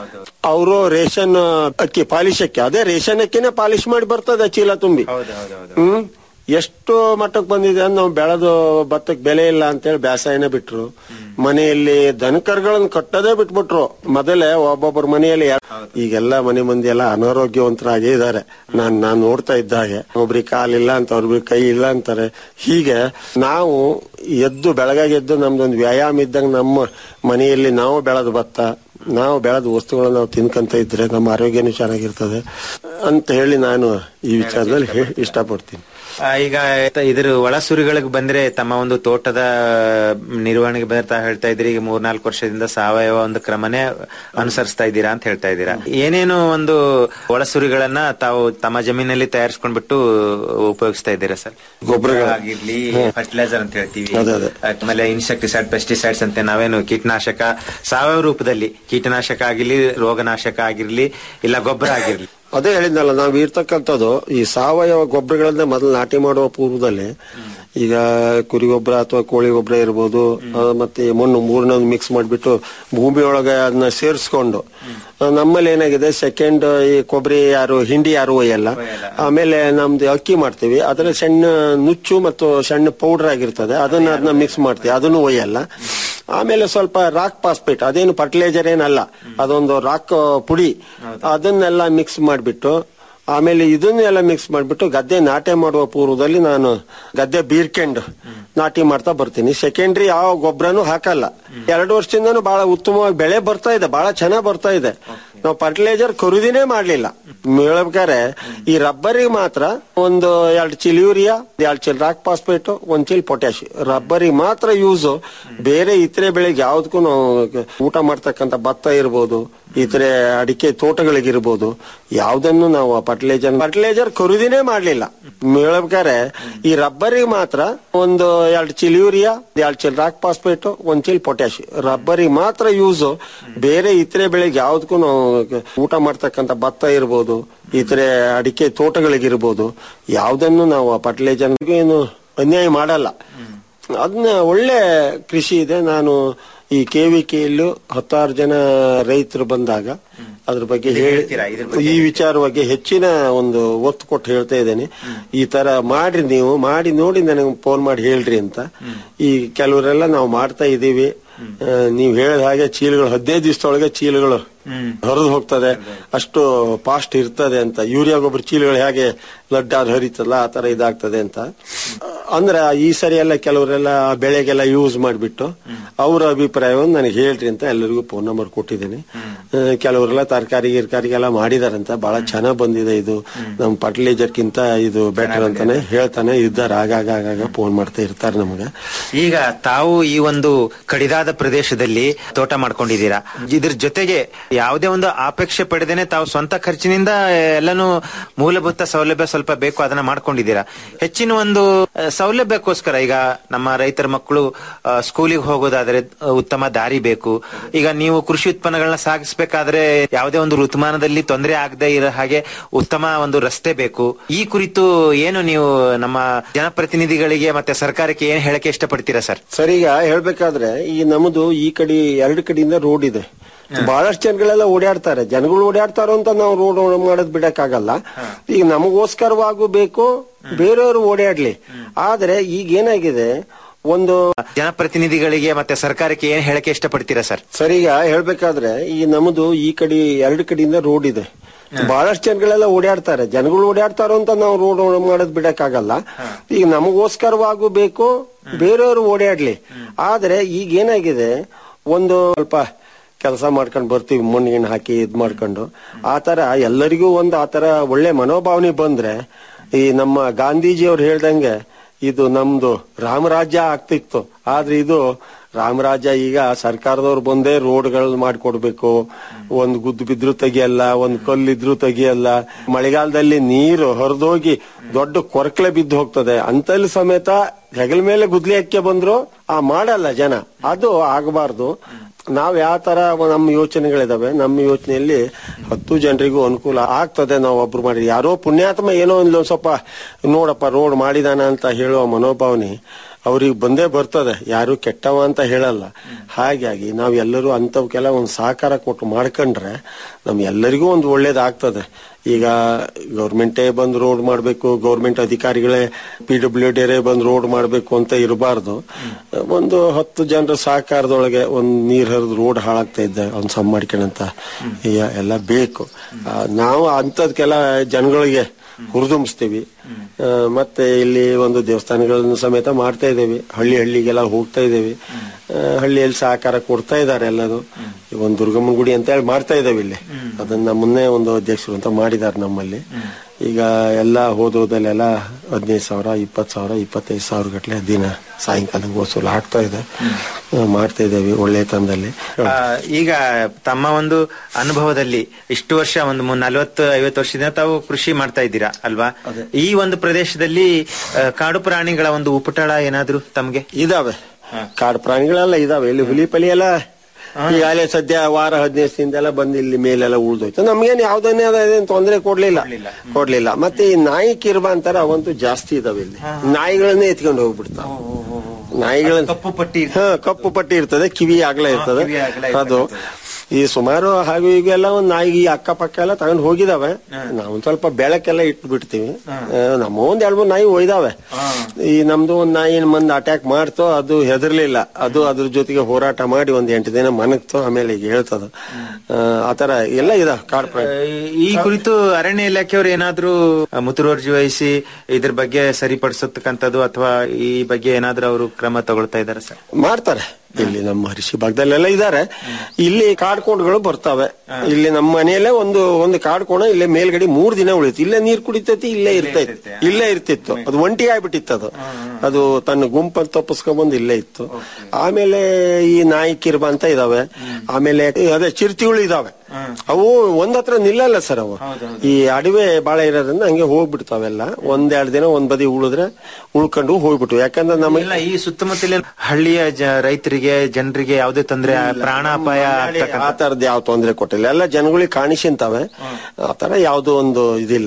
ಅವರು ರೇಷನ್ ಅಕ್ಕಿ ಪಾಲಿಶ್ ಅಕ್ಕಿ ಅದೇ ರೇಷನ್ ಅಕ್ಕಿನೇ ಪಾಲಿಶ್ ಮಾಡಿ ಬರ್ತದೆ ಚೀಲ ತುಂಬಿ ಹ್ಮ್ ಎಷ್ಟು ಮಟ್ಟಕ್ಕೆ ಬಂದಿದೆ ಅಂದ್ರೆ ನಾವು ಬೆಳೆದು ಭತ್ತಕ್ಕೆ ಬೆಲೆ ಇಲ್ಲ ಅಂತೇಳಿ ಬೇಸಾಯನೇ ಬಿಟ್ರು ಮನೆಯಲ್ಲಿ ದನಕರುಗಳನ್ನ ಕಟ್ಟೋದೇ ಬಿಟ್ಬಿಟ್ರು ಮೊದಲೇ ಒಬ್ಬೊಬ್ಬರ ಮನೆಯಲ್ಲಿ ಯಾ- ಈಗೆಲ್ಲ ಮನೆ ಮಂದಿ ಎಲ್ಲ ಅನಾರೋಗ್ಯವಂತರಾಗೇ ಇದ್ದಾರೆ ನಾನ್ ನಾನ್ ನೋಡ್ತಾ ಇದ್ದ ಹಾಗೆ ಒಬ್ರಿಗೆ ಕಾಲಿಲ್ಲ ಅಂತ ಒಬ್ರಿಗೆ ಕೈ ಇಲ್ಲ ಅಂತಾರೆ ಹೀಗೆ ನಾವು ಎದ್ದು ಬೆಳಗಾಗಿ ಎದ್ದು ನಮ್ದೊಂದು ವ್ಯಾಯಾಮ ಇದ್ದಂಗೆ ನಮ್ಮ ಮನೆಯಲ್ಲಿ ನಾವು ಬೆಳೆದ ಭತ್ತ ನಾವು ಬೆಳೆದ ವಸ್ತುಗಳನ್ನ ನಾವು ತಿನ್ಕಂತ ಇದ್ರೆ ನಮ್ಮ ಆರೋಗ್ಯನೂ ಚೆನ್ನಾಗಿರ್ತದೆ ಅಂತ ಹೇಳಿ ನಾನು ಈ ವಿಚಾರದಲ್ಲಿ ಹೇ- ಇಷ್ಟಪಡ್ತೀನಿ ಆ, ಈಗ ಇದ್ರ ಒಳಸುರಿಗಳಿಗೆ ಬಂದ್ರೆ ತಮ್ಮ ಒಂದು ತೋಟದ ನಿರ್ವಹಣೆಗೆ ಬಂದ್ರೆ ತಾವು ಹೇಳ್ತಾ ಇದ್ರಿ ಈಗ ಮೂರ್ನಾಲ್ಕು ವರ್ಷದಿಂದ ಸಾವಯವ ಒಂದು ಕ್ರಮನೇ ಅನುಸರಿಸ್ತಾ ಇದ್ದೀರಾ ಅಂತ ಹೇಳ್ತಾ ಇದ್ದೀರಾ ಏನೇನು ಒಂದು ಒಳಸುರಿಗಳನ್ನ ತಾವು ತಮ್ಮ ಜಮೀನಲ್ಲಿ ತಯಾರಿಸ್ಕೊಂಡ್ಬಿಟ್ಟು ಉಪಯೋಗಿಸ್ತಾ ಇದ್ದೀರಾ ಸರ್ ಗೊಬ್ಬರಗಳು. ಆಗಿರ್ಲಿ ಫರ್ಟಿಲೈಸರ್ ಅಂತ ಹೇಳ್ತೀವಿ ಅದೇ, ಅದೇ. ಆಮೇಲೆ ಇನ್ಸೆಕ್ಟಿಸೈಡ್ ಪೆಸ್ಟಿಸೈಡ್ಸ್ ಅಂತ ನಾವೇನು ಕೀಟನಾಶಕ ಸಾವಯವ ರೂಪದಲ್ಲಿ ಕೀಟನಾಶಕ ಆಗಿರ್ಲಿ ರೋಗನಾಶಕ ಆಗಿರ್ಲಿ ಇಲ್ಲ ಗೊಬ್ಬರ ಆಗಿರ್ಲಿ ಅದೇ ಹೇಳಿದ್ನಲ್ಲ ನಾವು ಇರ್ತಕ್ಕಂಥದ್ದು ಈ ಸಾವಯವ ಗೊಬ್ಬರಗಳನ್ನ ಮೊದಲು ನಾಟಿ ಮಾಡುವ ಪೂರ್ವದಲ್ಲಿ ಈಗ ಕುರಿ ಗೊಬ್ಬರ ಅಥವಾ ಕೋಳಿ ಗೊಬ್ಬರ ಇರ್ಬೋದು ಆ, ಮತ್ತೆ ಮಣ್ಣು ಮೂರನ್ನೊಂದು ಮಿಕ್ಸ್ ಮಾಡಿಬಿಟ್ಟು ಭೂಮಿ ಒಳಗೆ ಅದನ್ನ ಸೇರಿಸ್ಕೊಂಡು ಆ, ನಮ್ಮಲ್ಲಿ ಏನಾಗಿದೆ ಸೆಕೆಂಡ್ ಈ ಕೊಬ್ಬರಿ ಯಾರು ಹಿಂಡಿ ಯಾರು ಒಯ್ಯಲ್ಲ ಆಮೇಲೆ ನಮ್ದು ಅಕ್ಕಿ ಮಾಡ್ತೀವಿ ಅದರ ಸಣ್ಣ ನುಚ್ಚು ಮತ್ತು ಸಣ್ಣ ಪೌಡರ್ ಆಗಿರ್ತದೆ ಅದನ್ನ ಅದನ್ನ ಮಿಕ್ಸ್ ಮಾಡ್ತೀವಿ ಅದನ್ನು ಒಯ್ಯಲ್ಲ ಆಮೇಲೆ ಸ್ವಲ್ಪ ರಾಕ್ ಪಾಸ್ಪೇಟ್ ಅದೇನು ಫರ್ಟಿಲೈಸರ್ ಏನಲ್ಲ ಅದೊಂದು ರಾಕ್ ಪುಡಿ ಅದನ್ನೆಲ್ಲ ಮಿಕ್ಸ್ ಮಾಡಿಬಿಟ್ಟು ಆಮೇಲೆ ಇದನ್ನೆಲ್ಲ ಮಿಕ್ಸ್ ಮಾಡಿಬಿಟ್ಟು ಗದ್ದೆ ನಾಟಿ ಮಾಡುವ ಪೂರ್ವದಲ್ಲಿ ನಾನು ಗದ್ದೆ ಬೀರ್ಕೆಂಡು ನಾಟಿ ಮಾಡ್ತಾ ಬರ್ತೀನಿ ಸೆಕೆಂಡ್ರಿ ಯಾವ ಗೊಬ್ಬರನು ಹಾಕಲ್ಲ ಎರಡು ವರ್ಷದಿಂದನೂ ಬಹಳ ಉತ್ತಮವಾಗಿ ಬೆಳೆ ಬರ್ತಾ ಇದೆ ಬಹಳ ಚೆನ್ನಾಗಿ ಬರ್ತಾ ಇದೆ ನಾವು ಫರ್ಟಿಲೈಸರ್ ಖರೀದಿನೇ ಮಾಡ್ಲಿಲ್ಲ ಹೇಳ್ಬೇಕಾರೆ ಈ ರಬ್ಬರಿಗೆ ಮಾತ್ರ ಒಂದು ಎರಡು ಚೀಲ ಯೂರಿಯಾ ಎರಡು ಚೀಲ ರಾಕ್ ಫಾಸ್ಫೇಟ್ ಒಂದ್ ಚೀಲ ಪೊಟ್ಯಾಶ್ ರಬ್ಬರಿಗೆ ಮಾತ್ರ ಯೂಸ್ ಬೇರೆ ಇತರೆ ಬೆಳೆಗೆ ಯಾವ್ದಕ್ಕೂ ನಾವು ಊಟ ಮಾಡ್ತಕ್ಕಂಥ ಭತ್ತ ಇರ್ಬೋದು ಇತರೆ ಅಡಿಕೆ ತೋಟಗಳಿಗಿರ್ಬೋದು ಯಾವ್ದನ್ನು ನಾವು ಫರ್ಟಿಲೈಸರ್ ಫರ್ಟಿಲೈಸರ್ ಖರೀದಿನೇ ಮಾಡ್ಲಿಲ್ಲ ಹೇಳ್ಬೇಕಾರೆ ಈ ರಬ್ಬರಿಗೆ ಮಾತ್ರ ಒಂದು ಎರಡು ಚೀಲ ಯೂರಿಯಾ ಎರಡು ಚೀಲ ರಾಕ್ ಫಾಸ್ಫೇಟ್ ಒಂದ್ ಚೀಲ ಪೊಟ್ಯಾಶ್ ರಬ್ಬರಿಗೆ ಮಾತ್ರ ಯೂಸ್ ಬೇರೆ ಇತರೆ ಬೆಳೆಗೆ ಯಾವ್ದಕ್ಕೂ ನಾವು ಊಟ ಮಾಡ್ತಕ್ಕಂಥ ಭತ್ತ ಇರ್ಬೋದು ಇತರೆ ಅಡಿಕೆ ತೋಟಗಳಿಗಿರ್ಬೋದು ಯಾವ್ದನ್ನು ನಾವು ಫರ್ಟಿಲೈಸರ್ ಏನು ಅನ್ಯಾಯ ಮಾಡಲ್ಲ ಅದನ್ನ ಒಳ್ಳೆ ಕೃಷಿ ಇದೆ ನಾನು ಈ ಕೆವಿಕೆಯಲ್ಲೂ ಹತ್ತಾರು ಜನ ರೈತರು ಬಂದಾಗ ಅದ್ರ ಬಗ್ಗೆ ಹೇಳ್ತೀರಾ ಇದ್ರ ಹೇಳಿ ಈ ವಿಚಾರವಾಗಿ ಹೆಚ್ಚಿನ ಒಂದು ಒತ್ತು ಕೊಟ್ಟು ಹೇಳ್ತಾ ಇದ್ದೇನೆ ಈ ತರ ಮಾಡ್ರಿ ನೀವು ಮಾಡಿ ನೋಡಿ ನನಗೆ ಫೋನ್ ಮಾಡಿ ಹೇಳ್ರಿ ಅಂತ ಈ ಕೆಲವರೆಲ್ಲ ನಾವು ಮಾಡ್ತಾ ಇದೀವಿ ಆ, ನೀವ್ ಹೇಳಿದ ಹಾಗೆ ಚೀಲಗಳು ಹದಿನೈದು ದಿವಸದೊಳಗೆ ಚೀಲಗಳು ಹರಿದು ಹೋಗ್ತದೆ ಅಷ್ಟು ಫಾಸ್ಟ್ ಇರ್ತದೆ ಅಂತ ಯೂರಿಯಾ ಗೊಬ್ಬರ ಚೀಲಗಳು ಹೇಗೆ ಲಡ್ಡ ಹರಿತಲ್ಲ ಆ ತರ ಇದಾಗ್ತದೆ ಅಂತ ಅಂದ್ರೆ ಈ ಸರಿ ಎಲ್ಲ ಕೆಲವರೆಲ್ಲ ಆ ಬೆಳೆಗೆಲ್ಲ ಯೂಸ್ ಮಾಡಿಬಿಟ್ಟು ಅವರ ಅಭಿಪ್ರಾಯವನ್ನು ನನಗೆ ಹೇಳ್ರಿ ಅಂತ ಎಲ್ಲರಿಗೂ ಫೋನ್ ನಂಬರ್ ಕೊಟ್ಟಿದ್ದೀನಿ ಆ, ಕೆಲವರೆಲ್ಲ ತರಕಾರಿ ಗಿರ್ಕಾರಿಗೆಲ್ಲ ಮಾಡಿದಾರಂತ ಬಹಳ ಚೆನ್ನಾಗ್ ಬಂದಿದೆ ಇದು ನಮ್ ಫರ್ಟಿಲೈಸರ್ಗಿಂತ ಇದು ಬೆಟರ್ ಅಂತಾನೆ ಹೇಳ್ತಾನೆ ಇದ್ದಾರೆ ಆಗಾಗ ಆಗಾಗ ಫೋನ್ ಮಾಡ್ತಾ ಇರ್ತಾರೆ ನಮ್ಗೆ ಈಗ ತಾವು ಈ ಒಂದು ಕಡಿದಾದ ಪ್ರದೇಶದಲ್ಲಿ ತೋಟ ಮಾಡ್ಕೊಂಡಿದ್ದೀರಾ ಇದ್ರ ಜೊತೆಗೆ ಯಾವುದೇ ಒಂದು ಅಪೇಕ್ಷೆ ಪಡೆದೇನೆ ತಾವು ಸ್ವಂತ ಖರ್ಚಿನಿಂದ ಎಲ್ಲಾನು ಮೂಲಭೂತ ಸೌಲಭ್ಯ ಸ್ವಲ್ಪ ಬೇಕು ಅದನ್ನ ಮಾಡ್ಕೊಂಡಿದ್ದೀರಾ ಹೆಚ್ಚಿನ ಒಂದು ಆ, ಸೌಲಭ್ಯಕ್ಕೋಸ್ಕರ ಈಗ ನಮ್ಮ ರೈತರ ಮಕ್ಕಳು ಸ್ಕೂಲಿಗೆ ಹೋಗೋದಾದ್ರೆ ಆ, ಉತ್ತಮ ದಾರಿ ಬೇಕು ಈಗ ನೀವು ಕೃಷಿ ಉತ್ಪನ್ನಗಳನ್ನ ಸಾಗಿಸಬೇಕಾದ್ರೆ ಯಾವುದೇ ಒಂದು ಋತುಮಾನದಲ್ಲಿ ತೊಂದರೆ ಆಗದೆ ಇರೋ ಹಾಗೆ ಉತ್ತಮ ಒಂದು ರಸ್ತೆ ಬೇಕು ಈ ಕುರಿತು ಏನು ನೀವು ನಮ್ಮ ಜನಪ್ರತಿನಿಧಿಗಳಿಗೆ ಮತ್ತೆ ಸರ್ಕಾರಕ್ಕೆ ಏನ್ ಹೇಳಕ್ಕೆ ಇಷ್ಟಪಡ್ತೀರಾ ಸರ್ ಸರ್ ಈಗ ಹೇಳ್ಬೇಕಾದ್ರೆ ಈ ನಮ್ಮದು ಈ ಕಡೆ ಎರಡು ಕಡೆಯಿಂದ ರೋಡ್ ಇದೆ ಬಹಳಷ್ಟು ಜನಗಳೆಲ್ಲ ಓಡಾಡ್ತಾರೆ ಜನಗಳು ಓಡಾಡ್ತಾರೋ ಅಂತ ನಾವು ರೋಡ್ ಮಾಡೋದ್ ಬಿಡಕ್ಕಾಗಲ್ಲ ಈಗ ನಮಗೋಸ್ಕರವಾಗೂ ಬೇಕು ಬೇರೆಯವರು ಓಡಾಡ್ಲಿ ಆದ್ರೆ ಈಗ ಏನಾಗಿದೆ ಒಂದು ಜನಪ್ರತಿನಿಧಿಗಳಿಗೆ ಮತ್ತೆ ಸರ್ಕಾರಕ್ಕೆ ಏನ್ ಹೇಳಕ್ಕೆ ಇಷ್ಟಪಡ್ತೀರಾ ಸರ್ ಸರ್ ಈಗ ಹೇಳ್ಬೇಕಾದ್ರೆ ಈ ನಮ್ಮದು ಈ ಕಡೆ ಎರಡು ಕಡೆಯಿಂದ ರೋಡ್ ಇದೆ ಬಹಳಷ್ಟು ಜನಗಳೆಲ್ಲ ಓಡಾಡ್ತಾರೆ ಜನಗಳು ಓಡಾಡ್ತಾರೋ ಅಂತ ನಾವು ರೋಡ್ ಮಾಡೋದ್ ಬಿಡಕ್ಕಾಗಲ್ಲ ಈಗ ನಮಗೋಸ್ಕರವಾಗೂ ಬೇಕು ಬೇರೆಯವರು ಓಡಾಡ್ಲಿ ಆದ್ರೆ ಈಗ ಏನಾಗಿದೆ ಒಂದು ಸ್ವಲ್ಪ ಕೆಲಸ ಮಾಡ್ಕೊಂಡು ಬರ್ತೀವಿ ಮಣ್ಣಿನ ಹಾಕಿ ಇದ್ ಮಾಡ್ಕೊಂಡು ಆ ತರ ಎಲ್ಲರಿಗೂ ಒಂದು ಆ ತರ ಒಳ್ಳೆ ಮನೋಭಾವನೆ ಬಂದ್ರೆ ಈ ನಮ್ಮ ಗಾಂಧೀಜಿಯವ್ರು ಹೇಳ್ದಂಗೆ ಇದು ನಮ್ದು ರಾಮರಾಜ್ಯ ಆಗ್ತಿತ್ತು ಆದ್ರೆ ಇದು ರಾಮರಾಜ್ಯ ಈಗ ಸರ್ಕಾರದವ್ರು ಬಂದೇ ರೋಡ್ಗಳು ಮಾಡ್ಕೊಡ್ಬೇಕು ಒಂದ್ ಗುದ್ದು ಬಿದ್ರು ತೆಗಿಯಲ್ಲ ಒಂದ್ ಕಲ್ಲಿದ್ರು ತೆಗಿಯಲ್ಲ ಮಳೆಗಾಲದಲ್ಲಿ ನೀರು ಹರಿದೋಗಿ ದೊಡ್ಡ ಕೊರಕಲೆ ಬಿದ್ದು ಹೋಗ್ತದೆ ಅಂತಲ್ಲಿ ಸಮೇತ ಹೆಗಲ ಮೇಲೆ ಗುದ್ಲಿ ಹಾಕಿ ಬಂದ್ರು ಆ ಮಾಡಲ್ಲ ಜನ ಅದು ಆಗಬಾರ್ದು ನಾವ್ ಯಾವ ತರ ನಮ್ಮ ಯೋಚನೆಗಳಿದಾವೆ ನಮ್ಮ ಯೋಚನೆಯಲ್ಲಿ ಹತ್ತು ಜನರಿಗೂ ಅನುಕೂಲ ಆಗ್ತದೆ ನಾವು ಒಬ್ರು ಮಾಡಿ ಯಾರೋ ಪುಣ್ಯಾತ್ಮ ಏನೋ ಒಂದು ಸ್ವಲ್ಪ ನೋಡಪ್ಪ ರೋಡ್ ಮಾಡಿದಾನ ಅಂತ ಹೇಳುವ ಮನೋಭಾವನೆ ಅವ್ರಿಗೆ ಬಂದೇ ಬರ್ತದೆ ಯಾರು ಕೆಟ್ಟವ ಅಂತ ಹೇಳಲ್ಲ ಹಾಗಾಗಿ ನಾವ್ ಎಲ್ಲರೂ ಅಂತವಕ್ಕೆಲ್ಲ ಒಂದು ಸಹಕಾರ ಕೊಟ್ಟು ಮಾಡ್ಕೊಂಡ್ರೆ ನಮ್ ಎಲ್ಲರಿಗೂ ಒಂದು ಒಳ್ಳೇದಾಗ್ತದೆ ಈಗ ಗೌರ್ಮೆಂಟೇ ಬಂದು ರೋಡ್ ಮಾಡಬೇಕು ಗೌರ್ಮೆಂಟ್ ಅಧಿಕಾರಿಗಳೇ ಪಿ ಡಬ್ಲ್ಯೂ ಡಿರೇ ಬಂದು ರೋಡ್ ಮಾಡಬೇಕು ಅಂತ ಇರಬಾರ್ದು ಒಂದು ಹತ್ತು ಜನರ ಸಹಕಾರದೊಳಗೆ ಒಂದು ನೀರ್ ಹರಿದು ರೋಡ್ ಹಾಳಾಗ್ತಾ ಇದ್ದೆ ಅವ್ನ್ ಸಮ್ ಮಾಡ್ಕೊಳಂತ ಎಲ್ಲ ಬೇಕು ಆ, ನಾವು ಅಂತದ್ಕೆಲ್ಲ ಜನಗಳಿಗೆ ಹುರಿದುಂಬಿಸ್ತೀವಿ ಆ, ಮತ್ತೆ ಇಲ್ಲಿ ಒಂದು ದೇವಸ್ಥಾನಗಳನ್ನು ಸಮೇತ ಮಾಡ್ತಾ ಇದ್ದೇವೆ ಹಳ್ಳಿ ಹಳ್ಳಿಗೆಲ್ಲ ಹೋಗ್ತಾ ಇದ್ದೇವೆ ಆ, ಹಳ್ಳಿಯಲ್ಲಿ ಸಹಕಾರ ಕೊಡ್ತಾ ಇದ್ದಾರೆ ಎಲ್ಲದು ಈ ಒಂದು ದುರ್ಗಮ್ಮನ ಗುಡಿ ಅಂತ ಹೇಳಿ ಮಾಡ್ತಾ ಇದ್ದೇವೆ ಇಲ್ಲಿ ಅದನ್ನ ಮೊನ್ನೆ ಒಂದು ಅಧ್ಯಕ್ಷರು ಅಂತ ಮಾಡಿದ್ದಾರೆ ನಮ್ಮಲ್ಲಿ ಈಗ ಎಲ್ಲ ಹೋದೋದಲ್ಲೆಲ್ಲ ಹದಿನೈದು ಸಾವಿರ ಇಪ್ಪತ್ತು ಸಾವಿರ ಇಪ್ಪತ್ತೈದು ಸಾವಿರ ಗಟ್ಲೆ ದಿನ ಸಾಯಂಕಾಲ ವಸೂಲು ಆಗ್ತಾ ಇದೆ ಆ, ಮಾಡ್ತಾ ಇದ್ದೇವೆ ಒಳ್ಳೆ ತಂದಲ್ಲಿ ಆ, ಈಗ ತಮ್ಮ ಒಂದು ಅನುಭವದಲ್ಲಿ ಇಷ್ಟು ವರ್ಷ ಒಂದು ಮು- ನಲವತ್ತು ಐವತ್ತು ವರ್ಷದಿಂದ ತಾವು ಕೃಷಿ ಮಾಡ್ತಾ ಇದ್ದೀರಾ ಅಲ್ವಾ ಈ ಒಂದು ಪ್ರದೇಶದಲ್ಲಿ ಆ, ಕಾಡು ಪ್ರಾಣಿಗಳ ಒಂದು ಉಪಟಳ ಏನಾದ್ರು ತಮ್ಗೆ ಇದಾವೆ ಕಾಡು ಪ್ರಾಣಿಗಳೆಲ್ಲ ಇದಾವೆ ಇಲ್ಲಿ ಹುಲಿ ಪಲಿ ಎಲ್ಲ ಈಗಾಗಲೇ ಸದ್ಯ ವಾರ ಹದಿನೈದು ದಿನದೆಲ್ಲ ಬಂದು ಇಲ್ಲಿ ಮೇಲೆಲ್ಲ ಉಳ್ದೋಯ್ತು ನಮ್ಗೇನು ಯಾವ್ದನ್ನೇ ಅದೇನು ತೊಂದರೆ ಕೊಡ್ಲಿಲ್ಲ ಕೊಡ್ಲಿಲ್ಲ ಮತ್ತೆ ಈ ನಾಯಿ ಕಿರ್ಬ ಅಂತಾರ ಅವಂತೂ ಜಾಸ್ತಿ ಇದಾವೆ ಇಲ್ಲಿ ನಾಯಿಗಳನ್ನೇ ಎತ್ಕೊಂಡು ಹೋಗ್ಬಿಡ್ತಾವ ನಾಯಿಗಳನ್ನ ಕಪ್ಪು ಪಟ್ಟಿ ಹಾ ಕಪ್ಪು ಪಟ್ಟಿ ಇರ್ತದೆ ಕಿವಿ ಆಗ್ಲೇ ಇರ್ತದೆ ಕಿವಿ ಅಗಲ ಅದು ಈ ಸುಮಾರು ಹಾಗೂ ಈಗೆಲ್ಲ ಒಂದ್ ನಾಯಿಗೆ ಈ ಅಕ್ಕಪಕ್ಕ ಎಲ್ಲ ತಗೊಂಡ್ ಹೋಗಿದಾವೆ ನಾವು ಒಂದ್ ಸ್ವಲ್ಪ ಬೆಳಕೆಲ್ಲ ಇಟ್ಟು ಬಿಡ್ತೀವಿ ಆ, ನಮ್ಮ ಒಂದ್ ಎರಡ್ ಮೂರ್ ನಾಯಿ ಒಯ್ದಾವೆ ಈ ನಮ್ದು ಒಂದ್ ನಾಯಿ ಮಂದ್ ಅಟ್ಯಾಕ್ ಮಾಡ್ತೋ ಅದು ಹೆದರ್ಲಿಲ್ಲ ಅದು ಅದ್ರ ಜೊತೆಗೆ ಹೋರಾಟ ಮಾಡಿ ಒಂದ್ ಎಂಟು ದಿನ ಮನಗ್ತೋ ಆಮೇಲೆ ಈಗ ಹೇಳ್ತದ ಆ, ಆತರ ಎಲ್ಲ ಇದ ಕಾಡ್ ಪ್ರಾಣಿ ಈ ಕುರಿತು ಅರಣ್ಯ ಇಲಾಖೆಯವರು ಏನಾದ್ರೂ ಮುತುವರ್ಜಿ ವಹಿಸಿ ಇದ್ರ ಬಗ್ಗೆ ಸರಿಪಡಿಸತಕ್ಕಂಥದ್ದು ಅಥವಾ ಈ ಬಗ್ಗೆ ಏನಾದ್ರೂ ಅವರು ಕ್ರಮ ತಗೊಳ್ತಾ ಇದಾರೆ ಸರ್ ಮಾಡ್ತಾರೆ ಇಲ್ಲಿ ನಮ್ಮ ಹರಿಶಿ ಭಾಗದಲ್ಲೆಲ್ಲ ಇದಾರೆ ಇಲ್ಲಿ ಕಾಡ್ಕೋಣಗಳು ಬರ್ತಾವೆ ಇಲ್ಲಿ ನಮ್ಮ ಮನೆಯಲ್ಲೇ ಒಂದು ಒಂದು ಕಾಡ್ಕೋಣ ಇಲ್ಲೇ ಮೇಲ್ಗಡೆ ಮೂರ್ ದಿನ ಉಳಿತು ಇಲ್ಲೇ ನೀರ್ ಕುಡಿತೈತಿ ಇಲ್ಲೇ ಇರ್ತೈತಿ ಇಲ್ಲೇ ಇರ್ತಿತ್ತು ಅದು ಒಂಟಿ ಆಗ್ಬಿಟ್ಟಿತ್ತು ಅದು ಅದು ತನ್ನ ಗುಂಪನ್ನು ತಪ್ಪಿಸ್ಕೊಂಡ್ಬಂದು ಇಲ್ಲೇ ಇತ್ತು ಆಮೇಲೆ ಈ ನಾಯಿ ಕಿರ್ಬ ಅಂತ ಇದಾವೆ ಆಮೇಲೆ ಅದೇ ಚಿರ್ತಿಗಳು ಇದಾವೆ ಅವು ಒಂದತ್ರ ನಿಲ್ಲಲ್ಲ ಸರ್ ಅವು ಈ ಅಡವೆ ಬಾಳ ಇರೋದ್ರಿಂದ ಹಂಗೆ ಹೋಗ್ಬಿಡ್ತಾವೆಲ್ಲ ಒಂದೆರಡು ದಿನ ಒಂದ್ ಬದಿ ಉಳಿದ್ರೆ ಉಳ್ಕೊಂಡು ಹೋಗ್ಬಿಟ್ಟು ಯಾಕಂದ್ರೆ ನಮಗೆ ಇಲ್ಲ ಈ ಸುತ್ತಮುತ್ತಲಿನ ಹಳ್ಳಿಯ ಜ- ರೈತರಿಗೆ ಜನರಿಗೆ ಯಾವುದೇ ತೊಂದರೆ ಪ್ರಾಣಾಪಾಯ ಆಗ್ತಕ್ಕಂಥ ಆ ತರದ್ ಯಾವ ತೊಂದರೆ ಕೊಟ್ಟಿಲ್ಲ ಎಲ್ಲ ಜನಗಳಿಗೆ ಕಾಣಿಸಿಂತಾವೆ ಆತರ ಯಾವ್ದು ಒಂದು ಇದಿಲ್ಲ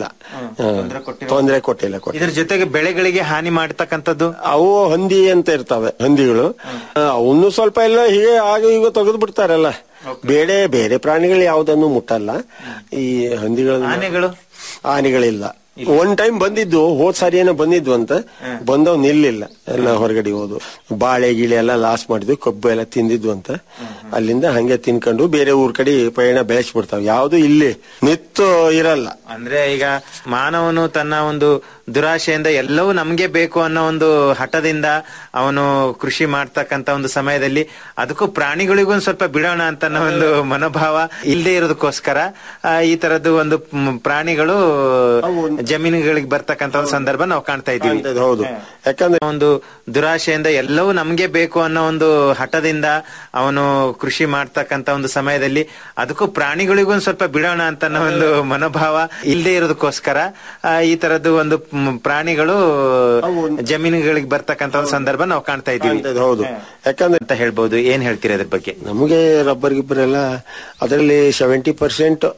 ತೊಂದರೆ ಕೊಟ್ಟಿಲ್ಲ ಕೊಟ್ಟಿಲ್ಲ ಇದ್ರ ಜೊತೆಗೆ ಬೆಳೆಗಳಿಗೆ ಹಾನಿ ಮಾಡ್ತಕ್ಕಂಥದ್ದು ಅವು ಹಂದಿ ಅಂತ ಇರ್ತಾವೆ ಹಂದಿಗಳು ಅವನು ಸ್ವಲ್ಪ ಎಲ್ಲ ಹೀಗೆ ಆಗ ಈಗ ತೆಗೆದು ಬಿಡ್ತಾರಲ್ಲ ಬೇರೆ ಬೇರೆ ಪ್ರಾಣಿಗಳು ಯಾವ್ದನ್ನು ಮುಟ್ಟಲ್ಲ ಈ ಹಂದಿಗಳ ಆನೆಗಳು ಆನೆಗಳಿಲ್ಲ ಒನ್ ಟೈಮ್ ಬಂದಿದ್ದು ಹೋದ್ ಸಾರಿ ಏನೋ ಬಂದಿದ್ವು ಅಂತ ಬಂದವ್ ನಿಲ್ಲಿಲ್ಲ ಎಲ್ಲ ಹೊರಗಡೆ ಹೋದು ಬಾಳೆ ಗಿಳೆ ಎಲ್ಲ ಲಾಸ್ ಮಾಡಿದ್ವು ಕಬ್ಬು ಎಲ್ಲ ತಿಂದಿದ್ವು ಅಂತ ಅಲ್ಲಿಂದ ಹಂಗೆ ತಿನ್ಕೊಂಡು ಬೇರೆ ಊರ್ ಕಡೆ ಪಯಣ ಬೆಳೆಸ್ಬಿಡ್ತಾವ ಯಾವ್ದು ಇಲ್ಲಿ ನಿತ್ತು ಇರಲ್ಲ ಅಂದ್ರೆ ಈಗ ಮಾನವನು ತನ್ನ ಒಂದು ದುರಾಶೆಯಿಂದ ಎಲ್ಲವೂ ನಮ್ಗೆ ಬೇಕು ಅನ್ನೋ ಒಂದು ಹಠದಿಂದ ಅವನು ಕೃಷಿ ಮಾಡ್ತಕ್ಕಂತ ಒಂದು ಸಮಯದಲ್ಲಿ ಅದಕ್ಕೂ ಪ್ರಾಣಿಗಳಿಗೂ ಒಂದ್ ಸ್ವಲ್ಪ ಬಿಡೋಣ ಅಂತ ಅನ್ನೋ ಒಂದು ಮನೋಭಾವ ಇಲ್ಲದೆ ಇರೋದಕ್ಕೋಸ್ಕರ ಆ, ಈ ತರದ್ದು ಒಂದು ಮ್, ಪ್ರಾಣಿಗಳು ಜಮೀನುಗಳಿಗೆ ಬರ್ತಕ್ಕಂತ ಒಂದು ಸಂದರ್ಭ ನಾವು ಕಾಣ್ತಾ ಇದ್ದೀವಿ ಹೌದು ಯಾಕಂದ್ರೆ ಒಂದು ದುರಾಶೆಯಿಂದ ಎಲ್ಲವೂ ನಮ್ಗೆ ಬೇಕು ಅನ್ನೋ ಒಂದು ಹಠದಿಂದ ಅವನು ಕೃಷಿ ಮಾಡ್ತಕ್ಕಂತ ಒಂದು ಸಮಯದಲ್ಲಿ ಅದಕ್ಕೂ ಪ್ರಾಣಿಗಳಿಗೂ ಒಂದ್ ಸ್ವಲ್ಪ ಬಿಡೋಣ ಅಂತ ಅನ್ನೋ ಒಂದು ಮನೋಭಾವ ಇಲ್ಲದೆ ಇರೋದಕ್ಕೋಸ್ಕರ ಆ, ಈ ತರದ್ದು ಒಂದು ಮ್, ಪ್ರಾಣಿಗಳು ಜಮೀನುಗಳಿಗೆ ಬರ್ತಕ್ಕಂತ ಒಂದು ಸಂದರ್ಭ ನಾವು ಕಾಣ್ತಾ ಇದ್ದೀವಿ ಹೌದು ಯಾಕಂದ್ರೆ ಅಂತ ಹೇಳ್ಬೋದು ಏನ್ ಹೇಳ್ತೀರಾ ಅದ್ರ ಬಗ್ಗೆ ನಮಗೆ ರಬ್ಬರ್ ಗಿಬ್ಬರ್ ಎಲ್ಲ ಅದರಲ್ಲಿ ಸೆವೆಂಟಿ ಪರ್ಸೆಂಟ್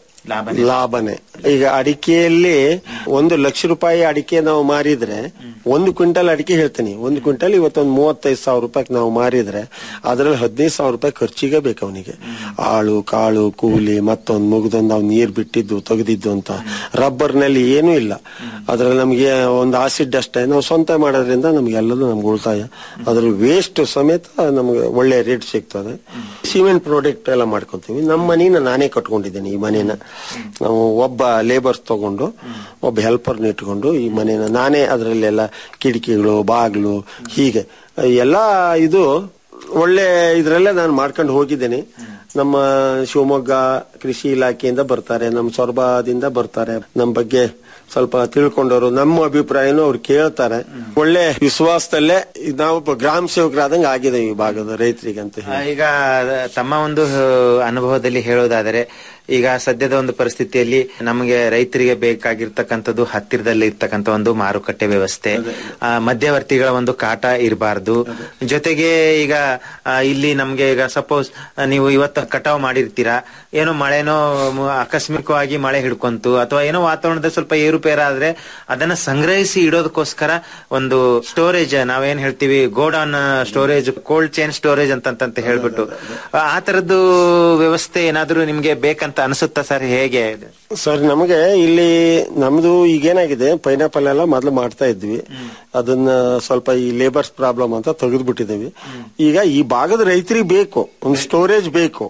ಲಾಭನೇ ಈಗ ಅಡಿಕೆಯಲ್ಲಿ ಒಂದು ಲಕ್ಷ ರೂಪಾಯಿ ಅಡಿಕೆ ನಾವು ಮಾರಿದ್ರೆ ಒಂದು ಕ್ವಿಂಟಲ್ ಅಡಿಕೆ ಹೇಳ್ತೀನಿ ಒಂದು ಕ್ವಿಂಟಲ್ ಇವತ್ತೊಂದು ಮೂವತ್ತೈದು ಸಾವಿರ ರೂಪಾಯಿ ನಾವು ಮಾರಿದ್ರೆ ಅದರಲ್ಲಿ ಹದಿನೈದು ಸಾವಿರ ರೂಪಾಯಿ ಖರ್ಚಿಗೆ ಬೇಕು ಅವನಿಗೆ ಆಳು ಕಾಳು ಕೂಲಿ ಮತ್ತೊಂದು ಮುಗ್ದೊಂದು ಅವ್ನು ನೀರ್ ಬಿಟ್ಟಿದ್ದು ತೆಗೆದಿದ್ದು ಅಂತ ರಬ್ಬರ್ ನಲ್ಲಿ ಏನೂ ಇಲ್ಲ ಅದ್ರಲ್ಲಿ ನಮಗೆ ಒಂದು ಆಸಿಡ್ ಅಷ್ಟೇ ನಾವು ಸ್ವಂತ ಮಾಡೋದ್ರಿಂದ ನಮ್ಗೆ ಎಲ್ಲದೂ ನಮ್ಗೆ ಉಳಿತಾಯ ಅದ್ರ ವೇಸ್ಟ್ ಸಮೇತ ನಮ್ಗೆ ಒಳ್ಳೆ ರೇಟ್ ಸಿಗ್ತದೆ ಸಿಮೆಂಟ್ ಪ್ರಾಡಕ್ಟ್ ಎಲ್ಲ ಮಾಡ್ಕೊಂತೀವಿ ನಮ್ಮ ಮನೇನ ನಾನೇ ಕಟ್ಕೊಂಡಿದ್ದೀನಿ ಈ ಮನೇನ ನಾವು ಒಬ್ಬ ಲೇಬರ್ಸ್ ತಗೊಂಡು ಒಬ್ಬ ಹೆಲ್ಪರ್ನ ಇಟ್ಕೊಂಡು ಈ ಮನೇನ ನಾನೇ ಅದರಲ್ಲೆಲ್ಲ ಕಿಟಕಿಗಳು ಬಾಗ್ಲು ಹೀಗೆ ಎಲ್ಲ ಇದು ಒಳ್ಳೆ ಇದ್ರಲ್ಲೇ ನಾನು ಮಾಡ್ಕೊಂಡು ಹೋಗಿದ್ದೇನೆ ನಮ್ಮ ಶಿವಮೊಗ್ಗ ಕೃಷಿ ಇಲಾಖೆಯಿಂದ ಬರ್ತಾರೆ ನಮ್ಮ ಸೊರಬದಿಂದ ಬರ್ತಾರೆ ನಮ್ಮ ಬಗ್ಗೆ ಸ್ವಲ್ಪ ತಿಳ್ಕೊಂಡವರು ನಮ್ಮ ಅಭಿಪ್ರಾಯನೂ ಅವ್ರು ಕೇಳ್ತಾರೆ ಒಳ್ಳೆ ವಿಶ್ವಾಸದಲ್ಲೇ ನಾವು ಗ್ರಾಮ ಸೇವಕರಾದಂಗೆ ಆಗಿದೆ ಈ ಭಾಗದ ರೈತರಿಗೆ ಅಂತ ಆ, ಹೇಳಿ ಈಗ ತಮ್ಮ ಒಂದು ಆ, ಅನುಭವದಲ್ಲಿ ಹೇಳೋದಾದರೆ ಈಗ ಸದ್ಯದ ಒಂದು ಪರಿಸ್ಥಿತಿಯಲ್ಲಿ ನಮಗೆ ರೈತರಿಗೆ ಬೇಕಾಗಿರ್ತಕ್ಕಂಥದ್ದು ಹತ್ತಿರದಲ್ಲಿ ಇರ್ತಕ್ಕಂಥ ಒಂದು ಮಾರುಕಟ್ಟೆ ವ್ಯವಸ್ಥೆ ಆ, ಮಧ್ಯವರ್ತಿಗಳ ಒಂದು ಕಾಟ ಇರಬಾರ್ದು ಜೊತೆಗೆ ಈಗ ಆ, ಇಲ್ಲಿ ನಮ್ಗೆ ಈಗ ಸಪೋಸ್ ನೀವು ಇವತ್ತು ಕಟಾವ್ ಮಾಡಿರ್ತೀರಾ ಏನೋ ಮಳೆನೋ ಮ- ಆಕಸ್ಮಿಕವಾಗಿ ಮಳೆ ಹಿಡ್ಕೊಂತು ಅಥವಾ ಏನೋ ವಾತಾವರಣದ ಸ್ವಲ್ಪ ಏರುಪೇರಾದ್ರೆ ಅದನ್ನ ಸಂಗ್ರಹಿಸಿ ಇಡೋದಕ್ಕೋಸ್ಕರ ಒಂದು ಸ್ಟೋರೇಜ್ ನಾವೇನ್ ಹೇಳ್ತೀವಿ godown storage cold chain storage ಅಂತ ಅಂತ ಹೇಳ್ಬಿಟ್ಟು ಆ ಆ ತರದ್ದು ವ್ಯವಸ್ಥೆ ಏನಾದ್ರೂ ನಿಮ್ಗೆ ಬೇಕಂತ ಅನ್ಸುತ್ತಾ ಸರ್ ಹೇಗೆ ಸರ್ ನಮಗೆ ಇಲ್ಲಿ ನಮ್ದು ಈಗೇನಾಗಿದೆ ಪೈನಾಪಲ್ ಎಲ್ಲ ಮೊದಲು ಮಾಡ್ತಾ ಇದ್ವಿ ಅದನ್ನ ಸ್ವಲ್ಪ ಈ ಲೇಬರ್ಸ್ ಪ್ರಾಬ್ಲಮ್ ಅಂತ ತೆಗೆದು ಬಿಟ್ಟಿದ್ದೀವಿ ಈಗ ಈ ಭಾಗದ ರೈತರಿಗೆ ಬೇಕು ಒಂದು ಸ್ಟೋರೇಜ್ ಬೇಕು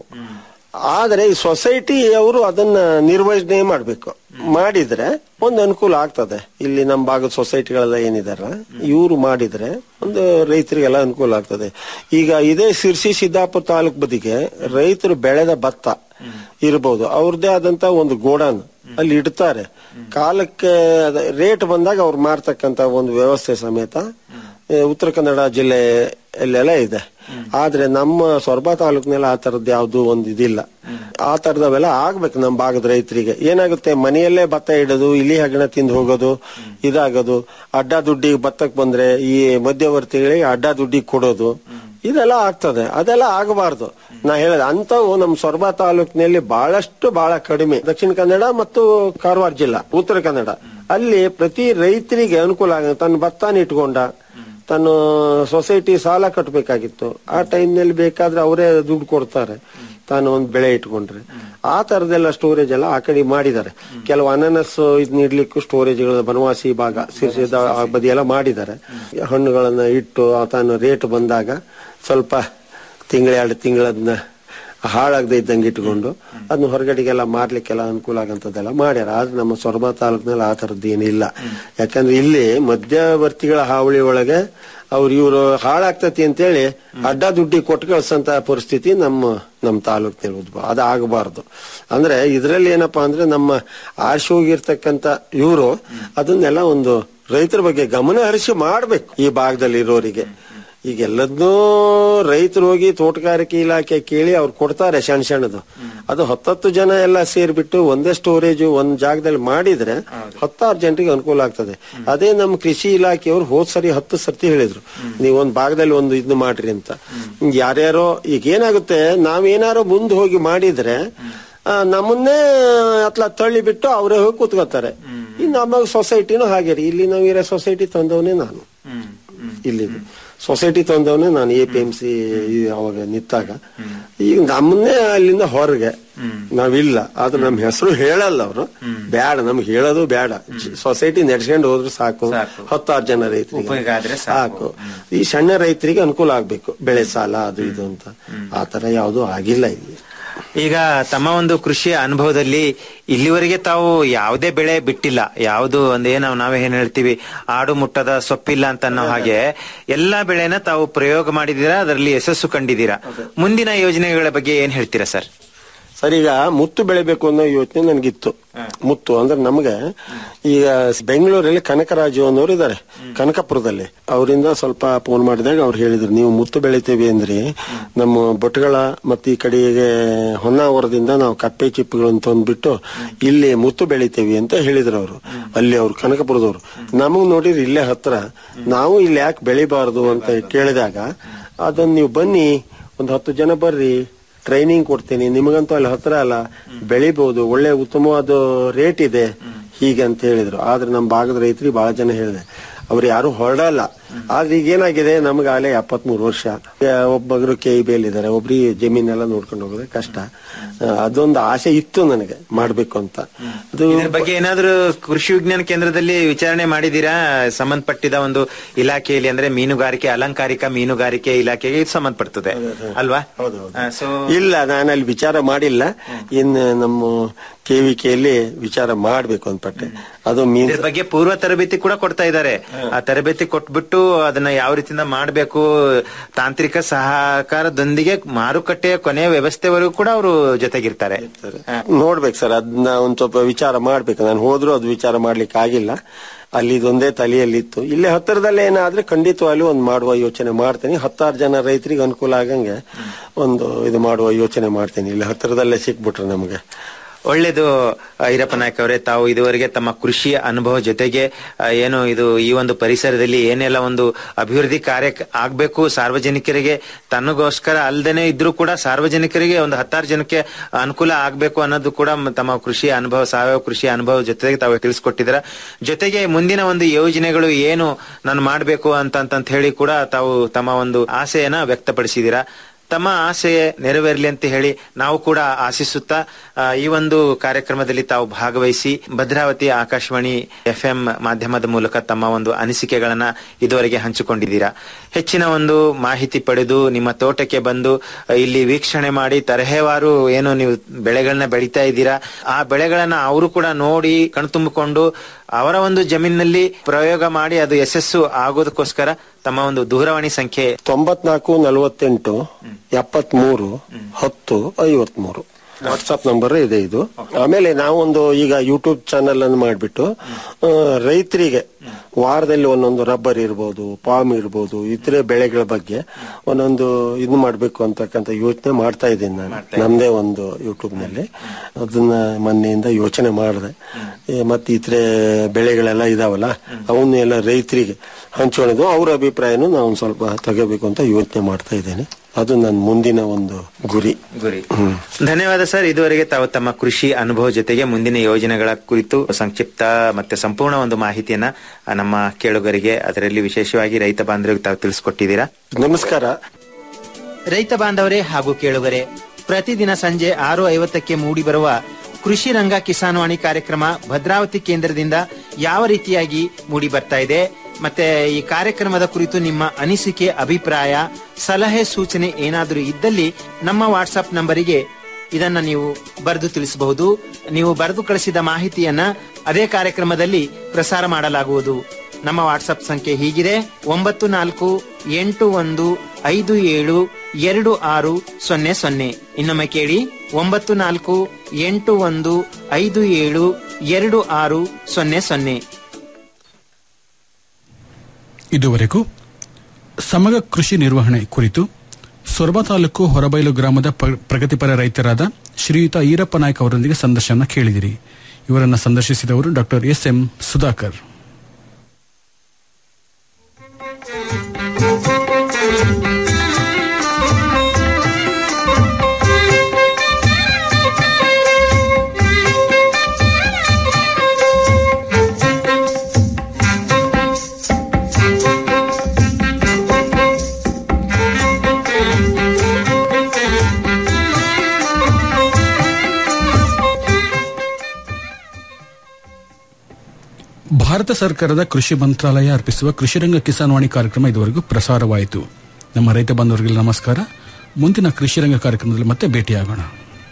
ಆದ್ರೆ ಈ ಸೊಸೈಟಿ ಅವರು ಅದನ್ನ ನಿರ್ವಹಣೆ ಮಾಡ್ಬೇಕು ಮಾಡಿದ್ರೆ ಒಂದು ಅನುಕೂಲ ಆಗ್ತದೆ ಇಲ್ಲಿ ನಮ್ಮ ಭಾಗದ ಸೊಸೈಟಿಗಳೆಲ್ಲ ಏನಿದಾರ ಇವರು ಮಾಡಿದ್ರೆ ಒಂದು ರೈತರಿಗೆಲ್ಲ ಅನುಕೂಲ ಆಗ್ತದೆ ಈಗ ಇದೇ ಸಿರ್ಸಿ ಸಿದ್ದಾಪುರ ತಾಲೂಕ್ ಬದಿಗೆ ರೈತರು ಬೆಳೆದ ಭತ್ತ ಇರಬಹುದು ಅವ್ರದ್ದೇ ಆದಂತ ಒಂದು ಗೋಡಾನ್ ಅಲ್ಲಿ ಇಡ್ತಾರೆ ಕಾಲಕ್ಕೆ ರೇಟ್ ಬಂದಾಗ ಅವ್ರು ಮಾರ್ತಕ್ಕಂತ ಒಂದು ವ್ಯವಸ್ಥೆ ಸಮೇತ ಆ, ಉತ್ತರ ಕನ್ನಡ ಜಿಲ್ಲೆ ಅಲ್ಲೆಲ್ಲ ಇದೆ ಆದ್ರೆ ನಮ್ಮ ಸೊರಬ ತಾಲೂಕಿನೆಲ್ಲ ಆ ತರದ್ ಯಾವ್ದು ಒಂದು ಇದಿಲ್ಲ ಆ ತರದವೆಲ್ಲ ಆಗ್ಬೇಕು ನಮ್ಮ ಭಾಗದ ರೈತರಿಗೆ ಏನಾಗುತ್ತೆ ಮನೆಯಲ್ಲೇ ಭತ್ತ ಇಡೋದು ಇಲಿ ಹಗಣ ತಿಂದು ಹೋಗೋದು ಇದಾಗೋದು ಅಡ್ಡ ದುಡ್ಡಿಗೆ ಭತ್ತಕ್ಕೆ ಬಂದ್ರೆ ಈ ಮಧ್ಯವರ್ತಿಗಳಿಗೆ ಅಡ್ಡ ದುಡ್ಡಿಗೆ ಕೊಡೋದು ಇದೆಲ್ಲ ಆಗ್ತದೆ ಅದೆಲ್ಲ ಆಗಬಾರ್ದು ನಾ ಹೇಳದ ಅಂತವು ನಮ್ಮ ಸೊರಬ ತಾಲೂಕಿನಲ್ಲಿ ಬಹಳಷ್ಟು ಬಹಳ ಕಡಿಮೆ ದಕ್ಷಿಣ ಕನ್ನಡ ಮತ್ತು ಕಾರವಾರ ಜಿಲ್ಲಾ ಉತ್ತರ ಕನ್ನಡ ಅಲ್ಲಿ ಪ್ರತಿ ರೈತರಿಗೆ ಅನುಕೂಲ ಆಗ ತನ್ನ ಭತ್ತಾನ ಇಟ್ಕೊಂಡ ತನ್ನ ಸೊಸೈಟಿ ಸಾಲ ಕಟ್ಟಬೇಕಾಗಿತ್ತು ಆ ಟೈಮ್ನಲ್ಲಿ ಬೇಕಾದ್ರೆ ಅವರೇ ದುಡ್ಡು ಕೊಡ್ತಾರೆ ತಾನು ಒಂದು ಬೆಳೆ ಇಟ್ಕೊಂಡ್ರೆ ಆ ತರದೆಲ್ಲ ಸ್ಟೋರೇಜ್ ಎಲ್ಲ ಆ ಕಡೆ ಮಾಡಿದ್ದಾರೆ ಕೆಲವು ಅನಾನಸ್ ಇದನ್ನ ಇಡ್ಲಿಕ್ಕೂ ಸ್ಟೋರೇಜ್ಗಳು ಬನವಾಸಿ ಭಾಗ ಸಿರ್ಸಿದ ಆ ಬದಿ ಎಲ್ಲ ಮಾಡಿದ್ದಾರೆ ಹಣ್ಣುಗಳನ್ನ ಇಟ್ಟು ಆ ತಾನು ರೇಟ್ ಬಂದಾಗ ಸ್ವಲ್ಪ ತಿಂಗಳ ಎರಡು ತಿಂಗಳದನ್ನ ಹಾಳಾಗದೆ ಇದ್ದಂಗೆ ಇಟ್ಕೊಂಡು ಅದನ್ನ ಹೊರಗಡೆಗೆಲ್ಲ ಮಾರ್ಲಿಕ್ಕೆಲ್ಲ ಅನುಕೂಲ ಆಗಂತದ್ದೆಲ್ಲ ಮಾಡ್ಯಾರ ಆದ್ರೆ ನಮ್ಮ ಸೊರಬ ತಾಲೂಕಿನಲ್ಲಿ ಆ ಥರದ್ದು ಏನಿಲ್ಲ ಯಾಕಂದ್ರೆ ಇಲ್ಲಿ ಮಧ್ಯವರ್ತಿಗಳ ಹಾವಳಿ ಒಳಗೆ ಅವ್ರು ಇವರು ಹಾಳಾಗ್ತತಿ ಅಂತೇಳಿ ಅಡ್ಡ ದುಡ್ಡಿ ಕೊಟ್ಟು ಕಳ್ಸಂತ ಪರಿಸ್ಥಿತಿ ನಮ್ಮ ನಮ್ಮ ತಾಲೂಕಿನಲ್ಲಿ ಉದ್ಭವ ಅದು ಆಗಬಾರ್ದು ಅಂದ್ರೆ ಇದರಲ್ಲಿ ಏನಪ್ಪಾ ಅಂದ್ರೆ ನಮ್ಮ ಆರ್ಸಿ ಹೋಗಿರ್ತಕ್ಕಂತ ಇವರು ಅದನ್ನೆಲ್ಲ ಒಂದು ರೈತರ ಬಗ್ಗೆ ಗಮನ ಹರಿಸಿ ಮಾಡ್ಬೇಕು ಈ ಭಾಗದಲ್ಲಿ ಇರೋರಿಗೆ ಈಗ ಎಲ್ಲದನ್ನೂ ರೈತರು ಹೋಗಿ ತೋಟಗಾರಿಕೆ ಇಲಾಖೆ ಕೇಳಿ ಅವ್ರು ಕೊಡ್ತಾರೆ ಸಣ್ಣ ಸಣ್ಣದು ಅದು ಹತ್ತತ್ತು ಜನ ಎಲ್ಲ ಸೇರ್ಬಿಟ್ಟು ಒಂದೇ ಸ್ಟೋರೇಜ್ ಒಂದ್ ಜಾಗದಲ್ಲಿ ಮಾಡಿದ್ರೆ ಹತ್ತಾರು ಜನರಿಗೆ ಅನುಕೂಲ ಆಗ್ತದೆ ಅದೇ ನಮ್ಮ ಕೃಷಿ ಇಲಾಖೆಯವರು ಹೋದ್ ಸರಿ ಹತ್ತು ಸರ್ತಿ ಹೇಳಿದ್ರು ನೀವು ಒಂದ್ ಭಾಗದಲ್ಲಿ ಒಂದು ಇದನ್ನ ಮಾಡ್ರಿ ಅಂತ ಯಾರ್ಯಾರೋ ಈಗ ಏನಾಗುತ್ತೆ ನಾವೇನಾರೋ ಮುಂದೆ ಹೋಗಿ ಮಾಡಿದ್ರೆ ಆ, ನಮ್ಮನ್ನೇ ಅತ್ಲ ತಳ್ಳಿ ಬಿಟ್ಟು ಅವರೇ ಹೋಗಿ ಕೂತ್ಕೋತಾರೆ ಇನ್ನು ನಮ್ಮ ಸೊಸೈಟಿನೂ ಹಾಗೆ ರೀ ಇಲ್ಲಿ ನಾವು ಇರೋ ಸೊಸೈಟಿ ತಂದವನೇ ನಾನು ಇಲ್ಲಿ ಸೊಸೈಟಿ ತಂದವನೇ ನಾನು ಎ ಪಿ ಎಂ ಸಿ ಅವಾಗ ನಿಂತಾಗ ಈಗ ನಮ್ಮನ್ನೇ ಅಲ್ಲಿಂದ ಹೊರಗೆ ನಾವಿಲ್ಲ ಆದ್ರೆ ನಮ್ಮ ಹೆಸರು ಹೇಳಲ್ಲ ಅವರು ಬ್ಯಾಡ ನಮ್ಗೆ ಹೇಳೋದು ಬೇಡ ಸೊಸೈಟಿ ನಡ್ಸ್ಕೊಂಡು ಹೋದ್ರು ಸಾಕು ಹತ್ತಾರು ಜನ ರೈತರಿಗೆ ಉಪಯೋಗ ಆದ್ರೆ ಸಾಕು ಈ ಸಣ್ಣ ರೈತರಿಗೆ ಅನುಕೂಲ ಆಗ್ಬೇಕು ಬೆಳೆ ಸಾಲ ಅದು ಇದು ಅಂತ ಆ ತರ ಯಾವುದು ಆಗಿಲ್ಲ ಇಲ್ಲಿ ಈಗ ತಮ್ಮ ಒಂದು ಕೃಷಿಯ ಅನುಭವದಲ್ಲಿ ಇಲ್ಲಿವರೆಗೆ ತಾವು ಯಾವುದೇ ಬೆಳೆ ಬಿಟ್ಟಿಲ್ಲ ಯಾವುದು ಒಂದೇನು ನಾವೇ ಏನ್ ಹೇಳ್ತೀವಿ ಆಡು ಮುಟ್ಟದ ಸೊಪ್ಪಿಲ್ಲ ಅಂತ ಅನ್ನೋ ಹಾಗೆ ಎಲ್ಲಾ ಬೆಳೆನ ತಾವು ಪ್ರಯೋಗ ಮಾಡಿದೀರಾ ಅದರಲ್ಲಿ ಯಶಸ್ಸು ಕಂಡಿದ್ದೀರಾ ಮುಂದಿನ ಯೋಜನೆಗಳ ಬಗ್ಗೆ ಏನ್ ಹೇಳ್ತೀರಾ ಸರ್ ಸರ್ ಈಗ ಮುತ್ತು ಬೆಳಿಬೇಕು ಅನ್ನೋ ಯೋಚನೆ ನನಗಿತ್ತು ಮುತ್ತು ಅಂದ್ರೆ ನಮ್ಗೆ ಈಗ ಬೆಂಗಳೂರಲ್ಲಿ ಕನಕರಾಜು ಅನ್ನೋರು ಇದ್ದಾರೆ ಕನಕಪುರದಲ್ಲಿ ಅವರಿಂದ ಸ್ವಲ್ಪ ಫೋನ್ ಮಾಡಿದಾಗ ಅವ್ರು ಹೇಳಿದ್ರು ನೀವು ಮುತ್ತು ಬೆಳಿತೇವೆ ಅಂದ್ರೆ ನಮ್ಮ ಬೊಟ್ಟಗಳ ಮತ್ತೆ ಈ ಕಡೆಗೆ ಹೊನ್ನಾವರದಿಂದ ನಾವು ಕಪ್ಪೆ ಚಿಪ್ಪುಗಳನ್ನು ತಂದ್ಬಿಟ್ಟು ಇಲ್ಲಿ ಮುತ್ತು ಬೆಳಿತೇವೆ ಅಂತ ಹೇಳಿದ್ರು ಅವರು ಅಲ್ಲಿ ಅವ್ರು ಕನಕಪುರದವ್ರು ನಮಗ್ ನೋಡಿದ್ರೆ ಇಲ್ಲೇ ಹತ್ರ ನಾವು ಇಲ್ಲಿ ಯಾಕೆ ಬೆಳಿಬಾರದು ಅಂತ ಕೇಳಿದಾಗ ಅದನ್ನ ನೀವು ಬನ್ನಿ ಒಂದು ಹತ್ತು ಜನ ಬರ್ರಿ ಟ್ರೈನಿಂಗ್ ಕೊಡ್ತೀನಿ ನಿಮಗಂತೂ ಅಲ್ಲಿ ಹತ್ರ ಅಲ್ಲ ಬೆಳಿಬಹುದು ಒಳ್ಳೆ ಉತ್ತಮವಾದ ರೇಟ್ ಇದೆ ಹೀಗೆ ಅಂತ ಹೇಳಿದ್ರು ಆದ್ರೆ ನಮ್ಮ ಭಾಗದ ರೈತರಿಗೆ ಬಹಳ ಜನ ಹೇಳಿದೆ ಅವ್ರು ಯಾರು ಹೊರಡಲ್ಲ ಆದ್ರೆ ಈಗ ಏನಾಗಿದೆ ನಮ್ಗೆ ಆಗಲೇ ಎಪ್ಪತ್ಮೂರು ವರ್ಷ ಆ, ಒಬ್ಬೊಬ್ರು ಕೆ ಇ ಇದ್ದಾರೆ ಒಬ್ರಿಗೆ ಜಮೀನೆಲ್ಲ ನೋಡ್ಕೊಂಡು ಹೋಗೋದೇ ಕಷ್ಟ ಆ, ಅದೊಂದು ಆಸೆ ಇತ್ತು ನನಗೆ ಮಾಡ್ಬೇಕು ಅಂತ ಅದು ಇದ್ರ ಬಗ್ಗೆ ಏನಾದ್ರೂ ಕೃಷಿ ವಿಜ್ಞಾನ ಕೇಂದ್ರದಲ್ಲಿ ವಿಚಾರಣೆ ಮಾಡಿದೀರಾ ಸಂಬಂಧಪಟ್ಟಿದ ಒಂದು ಇಲಾಖೆಯಲ್ಲಿ ಅಂದ್ರೆ ಮೀನುಗಾರಿಕೆ ಅಲಂಕಾರಿಕ ಮೀನುಗಾರಿಕೆ ಇಲಾಖೆಗೆ ಇದು ಸಂಬಂಧಪಡ್ತದೆ ಅಲ್ವಾ ಸೊ ಇಲ್ಲ ನಾನು ಅಲ್ಲಿ ವಿಚಾರ ಮಾಡಿಲ್ಲ ಇನ್ನು ನಮ್ಮ ಕೆವಿಕೆಯಲ್ಲಿ ವಿಚಾರ ಮಾಡ್ಬೇಕು ಅಂದ್ಪಟ್ಟೆ ಅದು ಮೀನ್ ಇದ್ರ ಬಗ್ಗೆ ಪೂರ್ವ ತರಬೇತಿ ಕೂಡ ಕೊಡ್ತಾ ಇದ್ದಾರೆ ಆ ತರಬೇತಿ ಕೊಟ್ಬಿಟ್ಟು ಅದನ್ನ ಯಾವ ರೀತಿಯಿಂದ ಮಾಡಬೇಕು ತಾಂತ್ರಿಕ ಸಹಕಾರದೊಂದಿಗೆ ಮಾರುಕಟ್ಟೆಯ ಕೊನೆಯ ವ್ಯವಸ್ಥೆವರೆಗೂ ಕೂಡ ಅವರು ಜೊತೆಗಿರ್ತಾರೆ ನೋಡ್ಬೇಕು ಸರ್ ಅದನ್ನ ಒಂದ್ ಸ್ವಲ್ಪ ವಿಚಾರ ಮಾಡ್ಬೇಕು ನಾನು ಹೋದ್ರು ಅದು ವಿಚಾರ ಮಾಡ್ಲಿಕ್ಕೆ ಆಗಿಲ್ಲ ಅಲ್ಲಿ ಇದೊಂದೇ ತಲೆಯಲ್ಲಿತ್ತು ಇಲ್ಲೇ ಹತ್ತಿರದಲ್ಲೇ ಏನಾದ್ರೆ ಖಂಡಿತವಾಗ್ಲೂ ಒಂದು ಮಾಡುವ ಯೋಚನೆ ಮಾಡ್ತೀನಿ ಹತ್ತಾರು ಜನ ರೈತರಿಗೆ ಅನುಕೂಲ ಆಗಂಗೆ ಒಂದು ಇದು ಮಾಡುವ ಯೋಚನೆ ಮಾಡ್ತೀನಿ ಇಲ್ಲಿ ಹತ್ತಿರದಲ್ಲೇ ಸಿಕ್ಬಿಟ್ರೆ ನಮಗೆ ಒಳ್ಳೇದು ಆ, ಈರಪ್ಪ ನಾಯ್ಕ ಅವರೇ ತಾವು ಇದುವರೆಗೆ ತಮ್ಮ ಕೃಷಿಯ ಅನುಭವ ಜೊತೆಗೆ ಆ, ಏನು ಇದು ಈ ಒಂದು ಪರಿಸರದಲ್ಲಿ ಏನೆಲ್ಲ ಒಂದು ಅಭಿವೃದ್ಧಿ ಕಾರ್ಯ ಆಗ್ಬೇಕು ಸಾರ್ವಜನಿಕರಿಗೆ ತನ್ನಗೋಸ್ಕರ ಅಲ್ದೇನೆ ಇದ್ರೂ ಕೂಡ ಸಾರ್ವಜನಿಕರಿಗೆ ಒಂದು ಹತ್ತಾರು ಜನಕ್ಕೆ ಅನುಕೂಲ ಆಗ್ಬೇಕು ಅನ್ನೋದು ಕೂಡ ಮ- ತಮ್ಮ ಕೃಷಿ ಅನುಭವ ಸಾವಯವ ಕೃಷಿ ಅನುಭವ ಜೊತೆಗೆ ತಾವು ತಿಳಿಸ್ಕೊಟ್ಟಿದ್ದೀರಾ ಜೊತೆಗೆ ಮುಂದಿನ ಒಂದು ಯೋಜನೆಗಳು ಏನು ನಾನು ಮಾಡಬೇಕು ಅಂತ ಅಂತ ಹೇಳಿ ಕೂಡ ತಾವು ತಮ್ಮ ಒಂದು ಆಸೆಯನ್ನ ವ್ಯಕ್ತಪಡಿಸಿದ್ದೀರಾ ತಮ್ಮ ಆಸೆ ನೆರವೇರಲಿ ಅಂತ ಹೇಳಿ ನಾವು ಕೂಡ ಆಶಿಸುತ್ತಾ ಆ, ಈ ಒಂದು ಕಾರ್ಯಕ್ರಮದಲ್ಲಿ ತಾವು ಭಾಗವಹಿಸಿ ಭದ್ರಾವತಿ ಆಕಾಶವಾಣಿ ಎಫ್ ಎಂ ಮಾಧ್ಯಮದ ಮೂಲಕ ತಮ್ಮ ಒಂದು ಅನಿಸಿಕೆಗಳನ್ನ ಇದುವರೆಗೆ ಹಂಚಿಕೊಂಡಿದ್ದೀರಾ ಹೆಚ್ಚಿನ ಒಂದು ಮಾಹಿತಿ ಪಡೆದು ನಿಮ್ಮ ತೋಟಕ್ಕೆ ಬಂದು ಆ, ಇಲ್ಲಿ ವೀಕ್ಷಣೆ ಮಾಡಿ ತರಹೇವಾರು ಏನು ನೀವು ಬೆಳೆಗಳನ್ನ ಬೆಳೀತಾ ಇದ್ದೀರಾ ಆ ಬೆಳೆಗಳನ್ನ ಅವರು ಕೂಡ ನೋಡಿ ಕಣ್ತುಂಬಿಕೊಂಡು ಅವರ ಒಂದು ಜಮೀನಿನಲ್ಲಿ ಪ್ರಯೋಗ ಮಾಡಿ ಅದು ಯಶಸ್ಸು ಆಗೋದಕ್ಕೋಸ್ಕರ ತಮ್ಮ ಒಂದು ದೂರವಾಣಿ ಸಂಖ್ಯೆ ತೊಂಬತ್ನಾಲ್ಕು ನಲವತ್ತೆಂಟು ಎಪ್ಪತ್ಮೂರು ಹತ್ತು ಐವತ್ಮೂರು ವಾಟ್ಸ್ಆಪ್ ನಂಬರ್ ಇದೆ ಇದು ಆಮೇಲೆ ನಾವೊಂದು ಈಗ ಯೂಟ್ಯೂಬ್ ಚಾನೆಲ್ ಅನ್ನು ಮಾಡಿಬಿಟ್ಟು ರೈತರಿಗೆ ವಾರದಲ್ಲಿ ಒಂದೊಂದು ರಬ್ಬರ್ ಇರ್ಬೋದು ಪಾಮ್ ಇರ್ಬೋದು ಇತರೆ ಬೆಳೆಗಳ ಬಗ್ಗೆ ಒಂದೊಂದು ಇದು ಮಾಡ್ಬೇಕು ಅಂತಕ್ಕಂಥ ಯೋಚನೆ ಮಾಡ್ತಾ ಇದ್ದೀನಿ ನಾನು ನಮ್ದೇ ಒಂದು ಯೂಟ್ಯೂಬ್ ನಲ್ಲಿ ಅದನ್ನ ಮೊನ್ನೆಯಿಂದ ಯೋಚನೆ ಮಾಡಿದೆ ಮತ್ತೆ ಇತರೆ ಬೆಳೆಗಳೆಲ್ಲ ಇದಾವಲ್ಲ ಅವನ್ನ ಎಲ್ಲ ರೈತರಿಗೆ ಹಂಚ್ಕೊಳ್ಳೋದು ಅವ್ರ ಅಭಿಪ್ರಾಯನೂ ನಾವು ಒಂದ್ ಸ್ವಲ್ಪ ತಗೋಬೇಕು ಅಂತ ಯೋಚನೆ ಮಾಡ್ತಾ ಇದ್ದೇನೆ ಅದು ನನ್ನ ಮುಂದಿನ ಒಂದು ಗುರಿ ಗುರಿ ಧನ್ಯವಾದ ಸರ್ ಇದುವರೆಗೆ ತಾವು ತಮ್ಮ ಕೃಷಿ ಅನುಭವ ಜೊತೆಗೆ ಮುಂದಿನ ಯೋಜನೆಗಳ ಕುರಿತು ಸಂಕ್ಷಿಪ್ತ ಮತ್ತೆ ಸಂಪೂರ್ಣ ಒಂದು ಮಾಹಿತಿಯನ್ನ ಆ, ನಮ್ಮ ಕೇಳುಗರಿಗೆ ಅದರಲ್ಲಿ ವಿಶೇಷವಾಗಿ ರೈತ ಬಾಂಧವರಿಗೆ ತಾವು ತಿಳಿಸ್ಕೊಟ್ಟಿದ್ದೀರಾ ನಮಸ್ಕಾರ ರೈತ ಬಾಂಧವರೇ ಹಾಗೂ ಕೇಳುಗರೆ ಪ್ರತಿದಿನ ಸಂಜೆ ಆರು ಐವತ್ತಕ್ಕೆ ಮೂಡಿಬರುವ ಕೃಷಿ ರಂಗ ಕಿಸಾನ್ವಾಣಿ ಕಾರ್ಯಕ್ರಮ ಭದ್ರಾವತಿ ಕೇಂದ್ರದಿಂದ ಯಾವ ರೀತಿಯಾಗಿ ಮೂಡಿ ಬರ್ತಾ ಇದೆ ಮತ್ತೆ ಈ ಕಾರ್ಯಕ್ರಮದ ಕುರಿತು ನಿಮ್ಮ ಅನಿಸಿಕೆ ಅಭಿಪ್ರಾಯ ಸಲಹೆ ಸೂಚನೆ ಏನಾದರೂ ಇದ್ದಲ್ಲಿ ನಮ್ಮ ವಾಟ್ಸ್ಆಪ್ ನಂಬರಿಗೆ ಇದನ್ನ ನೀವು ಬರೆದು ತಿಳಿಸಬಹುದು ನೀವು ಬರೆದು ಕಳಿಸಿದ ಮಾಹಿತಿಯನ್ನ ಅದೇ ಕಾರ್ಯಕ್ರಮದಲ್ಲಿ ಪ್ರಸಾರ ಮಾಡಲಾಗುವುದು ನಮ್ಮ ವಾಟ್ಸ್ಆಪ್ ಸಂಖ್ಯೆ ಹೀಗಿದೆ ಒಂಬತ್ತು ನಾಲ್ಕು ಎಂಟು ಒಂದು ಐದು ಏಳು ಎರಡು ಆರು ಸೊನ್ನೆ ಸೊನ್ನೆ ಇನ್ನೊಮ್ಮೆ ಕೇಳಿ ಒಂಬತ್ತು ನಾಲ್ಕು ಎಂಟು ಒಂದು ಐದು ಏಳು ಎರಡು ಆರು ಸೊನ್ನೆ ಸೊನ್ನೆ ಇದುವರೆಗೂ ಸಮಗ್ರ ಕೃಷಿ ನಿರ್ವಹಣೆ ಕುರಿತು ಸೊರಬ ತಾಲೂಕು ಹೊರಬೈಲು ಗ್ರಾಮದ ಪ- ಪ್ರಗತಿಪರ ರೈತರಾದ ಶ್ರೀಯುತ ಈರಪ್ಪ ನಾಯ್ಕ ಅವರೊಂದಿಗೆ ಸಂದರ್ಶನ ಕೇಳಿದಿರಿ ಇವರನ್ನು ಸಂದರ್ಶಿಸಿದವರು ಡಾಕ್ಟರ್ ಎಸ್ ಎಂ ಸುಧಾಕರ್ ಭಾರತ ಸರ್ಕಾರದ ಕೃಷಿ ಮಂತ್ರಾಲಯ ಅರ್ಪಿಸುವ ಕೃಷಿರಂಗ ಕಿಸಾನ್ ವಾಣಿ ಕಾರ್ಯಕ್ರಮ ಇದುವರೆಗೂ ಪ್ರಸಾರವಾಯಿತು ನಮ್ಮ ರೈತ ಬಾಂಧವರಿಗೆ ನಮಸ್ಕಾರ ಮುಂದಿನ ಕೃಷಿರಂಗ ಕಾರ್ಯಕ್ರಮದಲ್ಲಿ ಮತ್ತೆ ಭೇಟಿಯಾಗೋಣ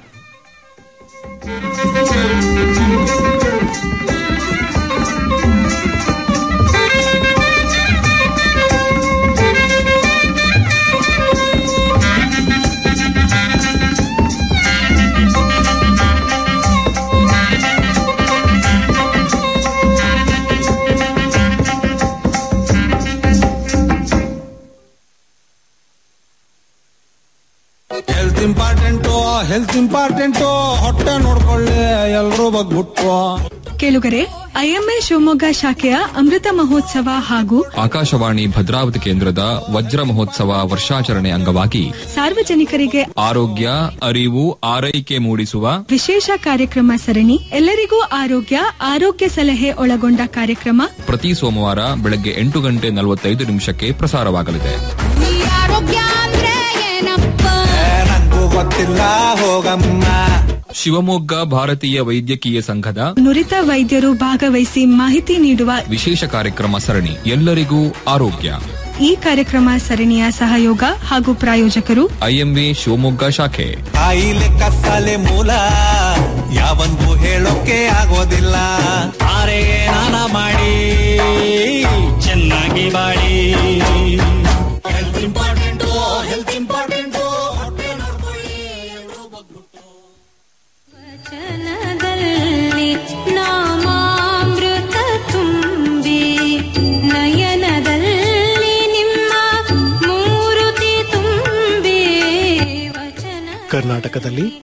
ಹೆಲ್ತ್ ಇಂಪಾರ್ಟೆಂಟು ಹೆಲ್ತ್ ಇಂಪಾರ್ಟೆಂಟು ಹೊಟ್ಟೆ ನೋಡ್ಕೊಳ್ಳಿ ಎಲ್ರೂ ಬಗ್ಬಿಟ್ಟು ಕೇಳುಗರೆ ಐಎಂಎ ಶಿವಮೊಗ್ಗ ಶಾಖೆಯ ಅಮೃತ ಮಹೋತ್ಸವ ಹಾಗೂ ಆಕಾಶವಾಣಿ ಭದ್ರಾವತಿ ಕೇಂದ್ರದ ವಜ್ರ ಮಹೋತ್ಸವ ವರ್ಷಾಚರಣೆ ಅಂಗವಾಗಿ ಸಾರ್ವಜನಿಕರಿಗೆ ಆರೋಗ್ಯ ಅರಿವು ಆರೈಕೆ ಮೂಡಿಸುವ ವಿಶೇಷ ಕಾರ್ಯಕ್ರಮ ಸರಣಿ ಎಲ್ಲರಿಗೂ ಆರೋಗ್ಯ ಆರೋಗ್ಯ ಸಲಹೆ ಒಳಗೊಂಡ ಕಾರ್ಯಕ್ರಮ ಪ್ರತಿ ಸೋಮವಾರ ಬೆಳಗ್ಗೆ ಎಂಟು ಗಂಟೆ ನಲವತ್ತೈದು ನಿಮಿಷಕ್ಕೆ ಪ್ರಸಾರವಾಗಲಿದೆ ಆರೋಗ್ಯ ಅಂದ್ರೆ ಏನಪ್ಪ ನಂಗೂ ಗೊತ್ತಿಲ್ಲ ಹೋಗಮ್ಮ ಶಿವಮೊಗ್ಗ ಭಾರತೀಯ ವೈದ್ಯಕೀಯ ಸಂಘದ ನುರಿತ ವೈದ್ಯರು ಭಾಗವಹಿಸಿ ಮಾಹಿತಿ ನೀಡುವ ವಿಶೇಷ ಕಾರ್ಯಕ್ರಮ ಸರಣಿ ಎಲ್ಲರಿಗೂ ಆರೋಗ್ಯ ಈ ಕಾರ್ಯಕ್ರಮ ಸರಣಿಯ ಸಹಯೋಗ ಹಾಗೂ ಪ್ರಾಯೋಜಕರು ಐಎಂವಿ ಶಿವಮೊಗ್ಗ ಶಾಖೆ ಕಾಯಿಲೆ ಕಸಾಲೆ ಮೂಲ ಯಾವಂದು ಹೇಳೋಕೆ ಆಗೋದಿಲ್ಲ ಆರೆಗೆ ನಾನ ಮಾಡಿ ಚೆನ್ನಾಗಿ ಬಾಳಿ ಹೆಲ್ತ್ ಇಂಪಾರ್ಟೆಂಟು ಹೆಲ್ತ್ ಇಂಪಾರ್ಟೆಂಟು ವಚನದಲ್ಲಿ ನಾಮಾಮೃತ ತುಂಬಿ ನಯನದಲ್ಲಿ ನಿಮ್ಮ ಮೂರುತಿ ತುಂಬಿ ವಚನ ಕರ್ನಾಟಕದಲ್ಲಿ